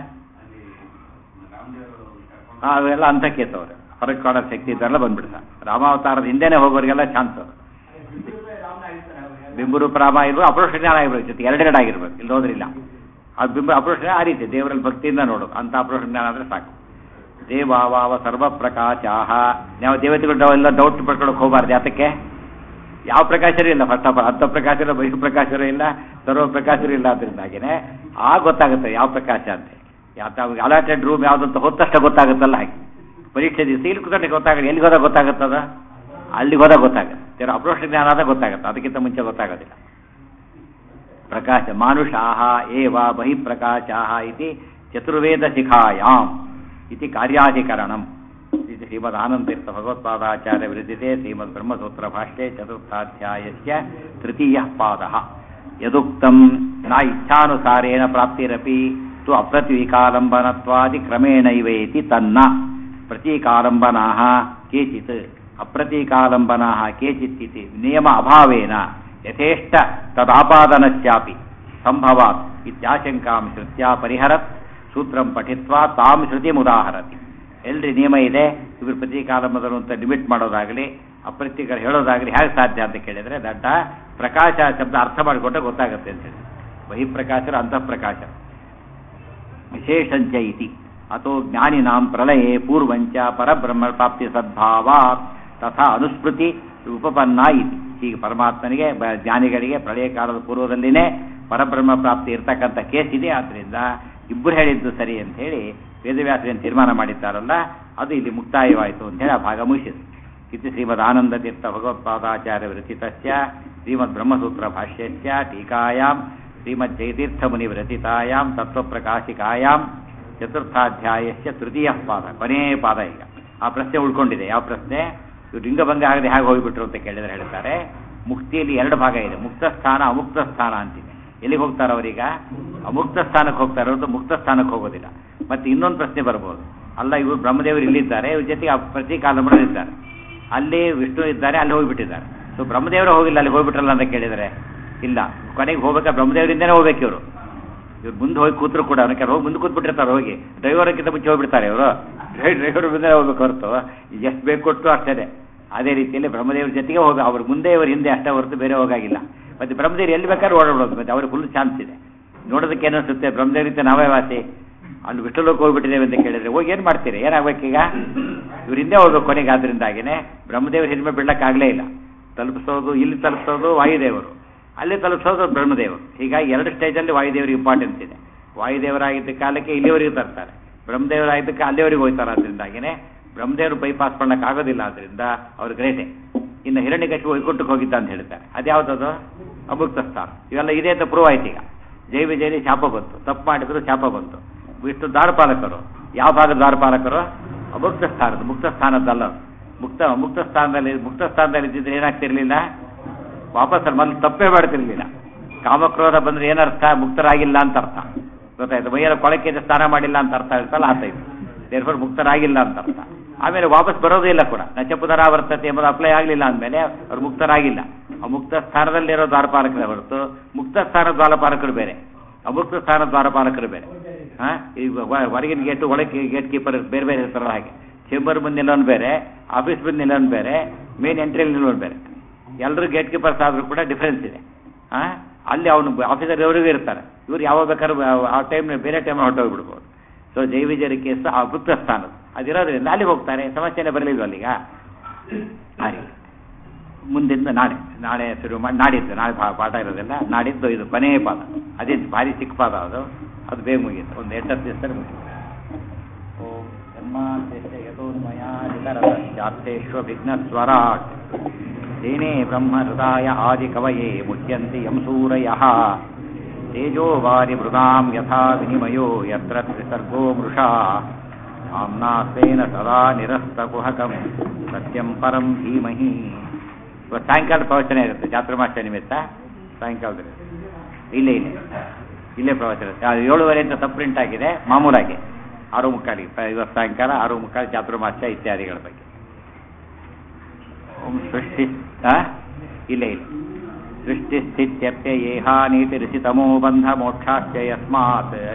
ಆ, ಅವೆಲ್ಲ ಅಂತಕ್ಕೇತವ್ರು ಹೊರಗೆ ಕಾಣೋ ಶಕ್ತಿ ಇದ್ದೆಲ್ಲ ಬಂದ್ಬಿಡ್ತಾರೆ ರಾಮಾವತಾರದ ಹಿಂದೆನೆ ಹೋಗೋರಿಗೆಲ್ಲ ಚಾನ್ಸ್ ಅದು ಬಿಂಬರೂಪ ರಾಮ ಇರ್ಬೋದು ಅಪರೋಕ್ಷ ಜ್ಞಾನ ಆಗಿರ್ಬೇಕು ಜೊತೆ ಎರಡೆರಡು ಆಗಿರ್ಬೇಕು ಇಲ್ಲಿ ಹೋದ್ರಿಲ್ಲ ಅದು ಬಿಂಬ ಅಪರೋಕ್ಷ ಜ್ಞಾನ ಆ ರೀತಿ ದೇವರಲ್ಲಿ ಭಕ್ತಿಯಿಂದ ನೋಡು ಅಂತ ಅಪರೋಕ್ಷ ಜ್ಞಾನ ಅಂದ್ರೆ ಸಾಕು ದೇವಾವಾವ ಸರ್ವಪ್ರಕಾಶಾಹ ನಾವು ದೇವತೆಗಳು ಎಲ್ಲ ಡೌಟ್ ಪಡ್ಕೊಳಕ್ ಹೋಗಬಾರ್ದು ಯಾತಕ್ಕೆ ಯಾವ ಪ್ರಕಾಶರೂ ಇಲ್ಲ ಫಸ್ಟ್ ಆಫ್ ಆಲ್ ಅಂಥ ಪ್ರಕಾಶರು ಬಹಿರ್ ಪ್ರಕಾಶರು ಇಲ್ಲ ಸರ್ವ ಪ್ರಕಾಶರು ಇಲ್ಲ ಅದರಿಂದಾಗಿನೇ ಆ ಗೊತ್ತಾಗುತ್ತೆ ಯಾವ ಪ್ರಕಾಶ ಅಂತ ಯಾವ ಅಲಾಟೆಡ್ ರೂಮ್ ಯಾವ್ದಂತ ಹೊತ್ತಷ್ಟ ಗೊತ್ತಾಗುತ್ತಲ್ಲ ಹಾಗೆ ಪರೀಕ್ಷೆ ದಿವಸ ಇಲ್ಲಿ ಕೂತ್ಕೊಂಡೆ ಗೊತ್ತಾಗಲ್ಲ ಎಲ್ಲಿಗೆ ಹೋದಾಗ ಗೊತ್ತಾಗುತ್ತದ ಅಲ್ಲಿಗೆ ಹೋದಾಗ ಗೊತ್ತಾಗುತ್ತೆ ಬೇರೆ ಅಪ್ರೋಷ ಜ್ಞಾನ ಆದಾಗ ಗೊತ್ತಾಗುತ್ತೆ ಅದಕ್ಕಿಂತ ಮುಂಚೆ ಗೊತ್ತಾಗೋದಿಲ್ಲ ಪ್ರಕಾಶ ಮಾನುಷಾಹ ಏವ ಬಹಿಃಪ್ರಕಾಶಾಹ ಇತಿ ಚತುರ್ವೇದ ಶಿಖಾಯಾಮ್ ಇತಿ ಕಾರ್ಯಾಧಿಕರಣಂ ಇದು ಶ್ರೀಮದ್ ಆನಂದತೀರ್ಥ ಭಗವತ್ಪಾದಾಚಾರ್ಯ ವಿರಚಿತೆ ಶ್ರೀಮದ್ ಬ್ರಹ್ಮಸೂತ್ರ ಭಾಷ್ಯೆ ಚತುರ್ಥಾಧ್ಯಾಯಸ್ಯ ತೃತೀಯ ಪಾದ ಯದುಕ್ತಂ ನ ಇಚ್ಛಾನುಸಾರೇಣ ಪ್ರಾಪ್ತಿರಪಿ ತು ಅಪ್ರತಿವಿಕಾಲಂಬನತ್ವಾದಿ ಕ್ರಮೇಣೈವೇತಿ ತನ್ನ ಪ್ರತೀಕಾಲಂಬನಾ ಕೇಚಿತ್ ಅಪ್ರತೀಕಾಲಂಬನಾ ಕೇಚಿತ್ತಿತಿ ನಿಯಮ ಅಭಾವೇನ ಯಥೇಷ್ಟ ತದಾಪಾದನಶ್ಚಾಪಿ ಸಂಭವಾತ್ ಇತ್ಯಾಶಂಕಾಂ ಶ್ರುತ್ಯ ಪರಿಹರತ್ ಸೂತ್ರಂ ಪಠಿತ್ವಾ ತಾಂ ಶ್ರುತಿ ಮುದಾಹರತಿ ಎಲ್ರಿ ನಿಯಮ ಇದೆ ಇವರು ಪ್ರತೀಕಾಲಂಬದರು ಅಂತ ಲಿಮಿಟ್ ಮಾಡೋದಾಗಲಿ ಅಪ್ರತೀಕರ ಹೇಳೋದಾಗಲಿ ಹೇಗೆ ಸಾಧ್ಯ ಅಂತ ಕೇಳಿದರೆ ದಡ್ಡ ಪ್ರಕಾಶ ಶಬ್ದ ಅರ್ಥ ಮಾಡಿಕೊಂಡ್ರೆ ಗೊತ್ತಾಗುತ್ತೆ ಅಂತ ಹೇಳಿ ಬಹಿಪ್ರಕಾಶರ ಅಂತಃಪ್ರಕಾಶ ವಿಶೇಷಂಚ ಇತಿ ಅಥೋ ಜ್ಞಾನಿನಾಂ ಪ್ರಳಯೇ ಪೂರ್ವಂಚ ಪರಬ್ರಹ್ಮ ಪ್ರಾಪ್ತಿ ಸದ್ಭಾವಾತ್ ತಥಾ ಅನುಸ್ಮೃತಿ ಉಪಪನ್ನ ಇತಿ ಹೀಗೆ ಪರಮಾತ್ಮನಿಗೆ ಬ- ಜ್ಞಾನಿಗಳಿಗೆ ಪ್ರಳಯ ಕಾಲದ ಪೂರ್ವದಲ್ಲಿನೇ ಪರಬ್ರಹ್ಮ ಪ್ರಾಪ್ತಿ ಇರ್ತಕ್ಕಂಥ ಕೇಸ್ ಇದೆ ಆದ್ದರಿಂದ ಇಬ್ಬರು ಹೇಳಿದ್ದು ಸರಿ ಅಂತ ಹೇಳಿ ವೇದವ್ಯಾಸರೇನು ತೀರ್ಮಾನ ಮಾಡಿದ್ದಾರಲ್ಲ ಅದು ಇಲ್ಲಿ ಮುಕ್ತಾಯವಾಯಿತು ಅಂತ ಹೇಳಿ ಆ ಭಾಗ ಮುಗಿಸಿದೆ ಇದು ಶ್ರೀಮದ್ ಆನಂದ ತೀರ್ಥ ಭಗವತ್ಪಾದಾಚಾರ್ಯ ವಿರಚಿತಸ್ಯ ಶ್ರೀಮದ್ ಬ್ರಹ್ಮಸೂತ್ರ ಭಾಷ್ಯಸ್ಯ ಟೀಕಾಯಾಂ ಶ್ರೀಮದ್ ಜಯತೀರ್ಥ ಮುನಿ ವಿರಚಿತಾಯಾಂ ತತ್ವಪ್ರಕಾಶಿಕಾಯಾಂ ಚತುರ್ಥಾಧ್ಯಾಯಸ್ಯ ತೃತೀಯ ಪಾದ ಕೊನೆಯ ಪಾದ ಈಗ ಆ ಪ್ರಶ್ನೆ ಉಳ್ಕೊಂಡಿದೆ ಯಾವ ಪ್ರಶ್ನೆ ಇವ್ರು ಲಿಂಗಭಂಗ ಆಗದೆ ಹೇಗೆ ಹೋಗಿಬಿಟ್ರು ಅಂತ ಕೇಳಿದ್ರೆ ಹೇಳ್ತಾರೆ ಮುಕ್ತಿಯಲ್ಲಿ ಎರಡು ಭಾಗ ಇದೆ ಮುಕ್ತ ಸ್ಥಾನ ಅಮುಕ್ತ ಸ್ಥಾನ ಅಂತಿದೆ ಎಲ್ಲಿಗೆ ಹೋಗ್ತಾರೆ ಅವರೀಗ ಅಮುಕ್ತ ಸ್ಥಾನಕ್ಕೆ ಹೋಗ್ತಾರೆ ಹೊರತು ಮುಕ್ತ ಸ್ಥಾನಕ್ಕೆ ಹೋಗೋದಿಲ್ಲ ಮತ್ತೆ ಇನ್ನೊಂದು ಪ್ರಶ್ನೆ ಬರ್ಬೋದು ಅಲ್ಲ ಇವರು ಬ್ರಹ್ಮದೇವರು ಇಲ್ಲಿದ್ದಾರೆ ಇವ್ರ ಜೊತೆಗೆ ಆ ಪ್ರತಿ ಕಾಲಂಬರಲ್ಲಿದ್ದಾರೆ ಅಲ್ಲಿ ವಿಷ್ಣು ಇದ್ದಾರೆ ಅಲ್ಲಿ ಹೋಗಿಬಿಟ್ಟಿದ್ದಾರೆ ಸೊ ಬ್ರಹ್ಮದೇವರು ಹೋಗಿಲ್ಲ ಅಲ್ಲಿ ಹೋಗ್ಬಿಟ್ರಲ್ಲ ಅಂತ ಕೇಳಿದರೆ ಇಲ್ಲ ಕೊನೆಗೆ ಹೋಗ್ಬೇಕಾ ಬ್ರಹ್ಮದೇವರಿಂದನೇ ಹೋಗ್ಬೇಕು ಇವರು ಇವ್ರು ಮುಂದೆ ಹೋಗಿ ಕೂತ್ರು ಕೂಡ ಅವ್ರಿಗೆ ಹೋಗಿ ಮುಂದೆ ಕೂತ್ಬಿಟ್ಟಿರ್ತಾರೆ ಹೋಗಿ ಡ್ರೈವರ್ಗಿಂತ ಮುಂಚೆ ಹೋಗ್ಬಿಡ್ತಾರೆ ಇವರು ಡ್ರೈವರ್ ಮುಂದೆ ಹೋಗ್ಬೇಕು ಹೊರತು ಎಷ್ಟು ಬೇಕು ಕೊಟ್ಟು ಅಷ್ಟೇ ಅದೇ ರೀತಿಯಲ್ಲಿ ಬ್ರಹ್ಮದೇವ್ರ ಜೊತೆಗೆ ಹೋಗಿ ಅವ್ರ ಮುಂದೆ ಇವ್ರ ಹಿಂದೆ ಅಷ್ಟೇ ಹೊರತು ಬೇರೆ ಹೋಗಾಗಿಲ್ಲ ಮತ್ತೆ ಬ್ರಹ್ಮದೇವ್ರು ಎಲ್ಲಿ ಬೇಕಾದ್ರೂ ಓಡಾಡೋದು ಮತ್ತೆ ಅವ್ರಿಗೆ ಫುಲ್ ಚಾನ್ಸ್ ಇದೆ ನೋಡೋದಕ್ಕೆ ಏನಿಸುತ್ತೆ ಬ್ರಹ್ಮದೇವ್ರಿಂದ ನಾವೇ ವಾಸಿ ಅಲ್ಲಿ ವಿಷ್ಣುಲೋಕ ಹೋಗ್ಬಿಟ್ಟಿದ್ದೇವೆ ಅಂತ ಕೇಳಿದ್ರೆ ಹೋಗಿ ಏನು ಮಾಡ್ತೀರಿ ಏನಾಗ್ಬೇಕೀಗ ಇವ್ರ ಹಿಂದೆ ಹೋಗ್ಬೇಕು ಕೊನೆಗೆ ಆದ್ರಿಂದಾಗಿನೇ ಬ್ರಹ್ಮದೇವ್ರ ಹಿರಿಮೆ ಬಿಡ್ಲಕ್ಕಾಗಲೇ ಇಲ್ಲ ತಲುಪಿಸೋದು ಇಲ್ಲಿ ತಲುಪಿಸೋದು ವಾಯುದೇವರು ಅಲ್ಲಿ ತಲುಪಿಸೋದು ಬ್ರಹ್ಮದೇವರು ಹೀಗಾಗಿ ಎರಡು ಸ್ಟೇಜಲ್ಲಿ ವಾಯುದೇವರಿಗೆ ಇಂಪಾರ್ಟೆನ್ಸ್ ಇದೆ ವಾಯುದೇವರಾಗಿದ್ದ ಕಾಲಕ್ಕೆ ಇಲ್ಲಿವರೆಗೂ ತರ್ತಾರೆ ಬ್ರಹ್ಮದೇವರಾಗಿದ್ದಕ್ಕೆ ಅಲ್ಲಿವರೆಗೂ ಹೋಗ್ತಾರೆ ಅದರಿಂದಾಗಿನೇ ಬ್ರಹ್ಮದೇವರು ಬೈಪಾಸ್ ಮಾಡಕ್ ಆಗೋದಿಲ್ಲ ಆದ್ರಿಂದ ಅವ್ರು ಗ್ರೇಟೆ ಇನ್ನು ಹಿರಣ್ಯಕಶಿಪು ವೈಕುಂಠಕ್ಕೆ ಹೋಗಿದ್ದ ಅಂತ ಹೇಳ್ತಾರೆ ಅದ್ಯಾವ್ದದು ಅಮುಕ್ತ ಸ್ಥಾನ ಇವೆಲ್ಲ ಇದೆ ಅಂತ ಪ್ರೂವ್ ಆಯ್ತು ಈಗ ಜೈ ವಿಜಯನಿ ಶಾಪ ಬಂತು ತಪ್ಪು ಮಾಡಿದ್ರು ಶಾಪ ಬಂತು ವಿಷ್ಣು ದ್ವಾರಪಾಲಕರು ಯಾವ ಭಾಗದ ದ್ವಾರಪಾಲಕರು ಅಮುಕ್ತ ಸ್ಥಾನದ ಮುಕ್ತ ಸ್ಥಾನದ್ದಲ್ಲ ಅದು. ಮುಕ್ತ ಮುಕ್ತ ಸ್ಥಾನದಲ್ಲಿ ಮುಕ್ತ ಸ್ಥಾನದಲ್ಲಿ ಇದ್ದಿದ್ರೆ ಏನಾಗ್ತಿರ್ಲಿಲ್ಲ ವಾಪಸ್ ಅಲ್ಲಿ ಮೊದಲು ತಪ್ಪೇ ಮಾಡ್ತಿರ್ಲಿಲ್ಲ ಕಾಮಕ್ರೋಧ ಬಂದ್ರೆ ಏನರ್ಥ ಮುಕ್ತರಾಗಿಲ್ಲ ಅಂತ ಅರ್ಥ ಗೊತ್ತಾಯ್ತು ಮೈಯರ ಕೊಳಕ್ಕೆ ಸ್ನಾನ ಮಾಡಿಲ್ಲ ಅಂತ ಅರ್ಥ ಇರ್ತಲ್ಲ ಆತ ಇದು ದೇರ್ಫೋರ್ ಮುಕ್ತರಾಗಿಲ್ಲ ಅಂತ ಅರ್ಥ ಆಮೇಲೆ ವಾಪಸ್ ಬರೋದೇ ಇಲ್ಲ ಕೂಡ ನಚಪುದರ ವರ್ತತೆ ಎಂಬುದು ಅಪ್ಲೈ ಆಗಲಿಲ್ಲ ಅಂದಮೇಲೆ ಅವ್ರು ಮುಕ್ತರಾಗಿಲ್ಲ ಆ ಮುಕ್ತ ಸ್ಥಾನದಲ್ಲಿರೋ ದ್ವಾರಪಾಲಕರೇ ಹೊರತು ಮುಕ್ತ ಸ್ಥಾನ ದ್ವಾರಪಾಲಕರು ಬೇರೆ ಅಮುಕ್ತ ಸ್ಥಾನ ದ್ವಾರಪಾಲಕರು ಬೇರೆ ಹಾ ಈಗ ಹೊ- ಹೊರಗಿನ ಗೇಟು ಒಳಗೆ ಗೇಟ್ ಕೀಪರ್ ಬೇರೆ ಬೇರೆ ಇರ್ತಾರಲ್ಲ ಹಾಗೆ ಚೇಂಬರ್ ಬಂದು ನಿಲ್ಲೋನ್ ಬೇರೆ ಆಫೀಸ್ ಬಂದು ನಿಲ್ಲೋನ್ ಬೇರೆ ಮೇನ್ ಎಂಟ್ರಿಯಲ್ಲಿ ನಿಲ್ಲೋನ್ ಬೇರೆ ಎಲ್ಲರೂ ಗೇಟ್ ಕೀಪರ್ಸ್ ಆದ್ರೂ ಕೂಡ ಡಿಫ್ರೆನ್ಸ್ ಇದೆ ಹಾ ಅಲ್ಲಿ ಅವನು ಆಫೀಸರ್ ಇವರಿಗೂ ಇರ್ತಾರೆ ಇವ್ರು ಯಾವಾಗ ಬೇಕಾದ್ರೂ ಆ ಟೈಮ್ ಬೇರೆ ಟೈಮ್ ಹೊರಟೋಗ್ಬಿಡ್ಬೋದು ಸೊ ಜೈವಿಜರ ಕೇಸ್ ಆ ಗುಪ್ತ ಸ್ಥಾನದ ಅದಿರೋದ್ರಿಂದ ಅಲ್ಲಿ ಹೋಗ್ತಾರೆ ಸಮಸ್ಯೆನೇ ಬರಲಿಲ್ವ ಅಲ್ಲಿಗ ಹಾಗೆ ಮುಂದಿಂದ ನಾಳೆ ನಾಳೆ ಶುರು ಮಾಡಿ ನಾಡಿದ್ದು ನಾಳೆ ಪಾ- ಪಾಠ ಇರೋದಿಲ್ಲ ನಾಡಿದ್ದು ಇದು ಕೊನೆಯ ಪಾದ ಅದೇ ಭಾರಿ ಚಿಕ್ಕ ಪಾದ ಅದು ಅದು ಬೇಗ ಮುಗೀತು ಒಂದು ಎಂಟತ್ತು ದಿವಸದಲ್ಲಿ ಮುಗೀತು ಓಂ ಜನ್ಮಾದ್ಯಸ್ಯ ಯತೋನ್ಮಯಾದಿತರತಶ್ಚಾರ್ಥೇಶ್ವ ವಿಘ್ನಸ್ವರಾಟ್ ತೇನೇ ಬ್ರಹ್ಮ ಹೃದಯ ಆದಿ ಕವಯೇ ಮುಚ್ಯಂತಿ ಯಂ ಸೂರಯಃ ತೇಜೋ ವಾರಿ ಮೃದಾಂ ಯಥಾ ವಿನಿಮಯೋ ಯತ್ರ ತ್ರಿಸರ್ಗೋ ಮೃಷಾ ಆಮ್ನಾಸ್ವೇನ ಸದಾ ನಿರಸ್ತಕುಹಕಂ ಸತ್ಯಂ ಪರಂ ಧೀಮಹಿ ಇವತ್ತು ಸಾಯಂಕಾಲ ಪ್ರವಚನ ಇರುತ್ತೆ ಚಾತುರ್ಮಾಸ್ಯ ನಿಮಿತ್ತ ಸಾಯಂಕಾಲದಲ್ಲಿ ಇಲ್ಲೇ ಇಲ್ಲೇ ಇಲ್ಲೇ ಪ್ರವಚನ ಇರುತ್ತೆ. ಅದು ಏಳುವರೆ ಅಂತ ಸಬ್ ಪ್ರಿಂಟ್ ಆಗಿದೆ ಮಾಮೂಲಾಗಿ ಆರು ಮುಕ್ಕಾಲಿಗೆ ಪ- ಇವತ್ತು ಸಾಯಂಕಾಲ ಆರು ಮುಕ್ಕಾಲು ಚಾತುರ್ಮಾಸ್ಯ ಇತ್ಯಾದಿಗಳ ಬಗ್ಗೆ ಓಂ ಸೃಷ್ಟಿ ಆ? ಇಲ್ಲೇ ಇಲ್ಲ ಸೃಷ್ಟಿ ಸ್ಥಿತ್ಯಪ್ಯ ಏಹಾನೀತಿ ಋಷಿತಮೋ ಬಂಧ ಮೋಕ್ಷಾಶ್ಚ ಯಸ್ಮಾತ್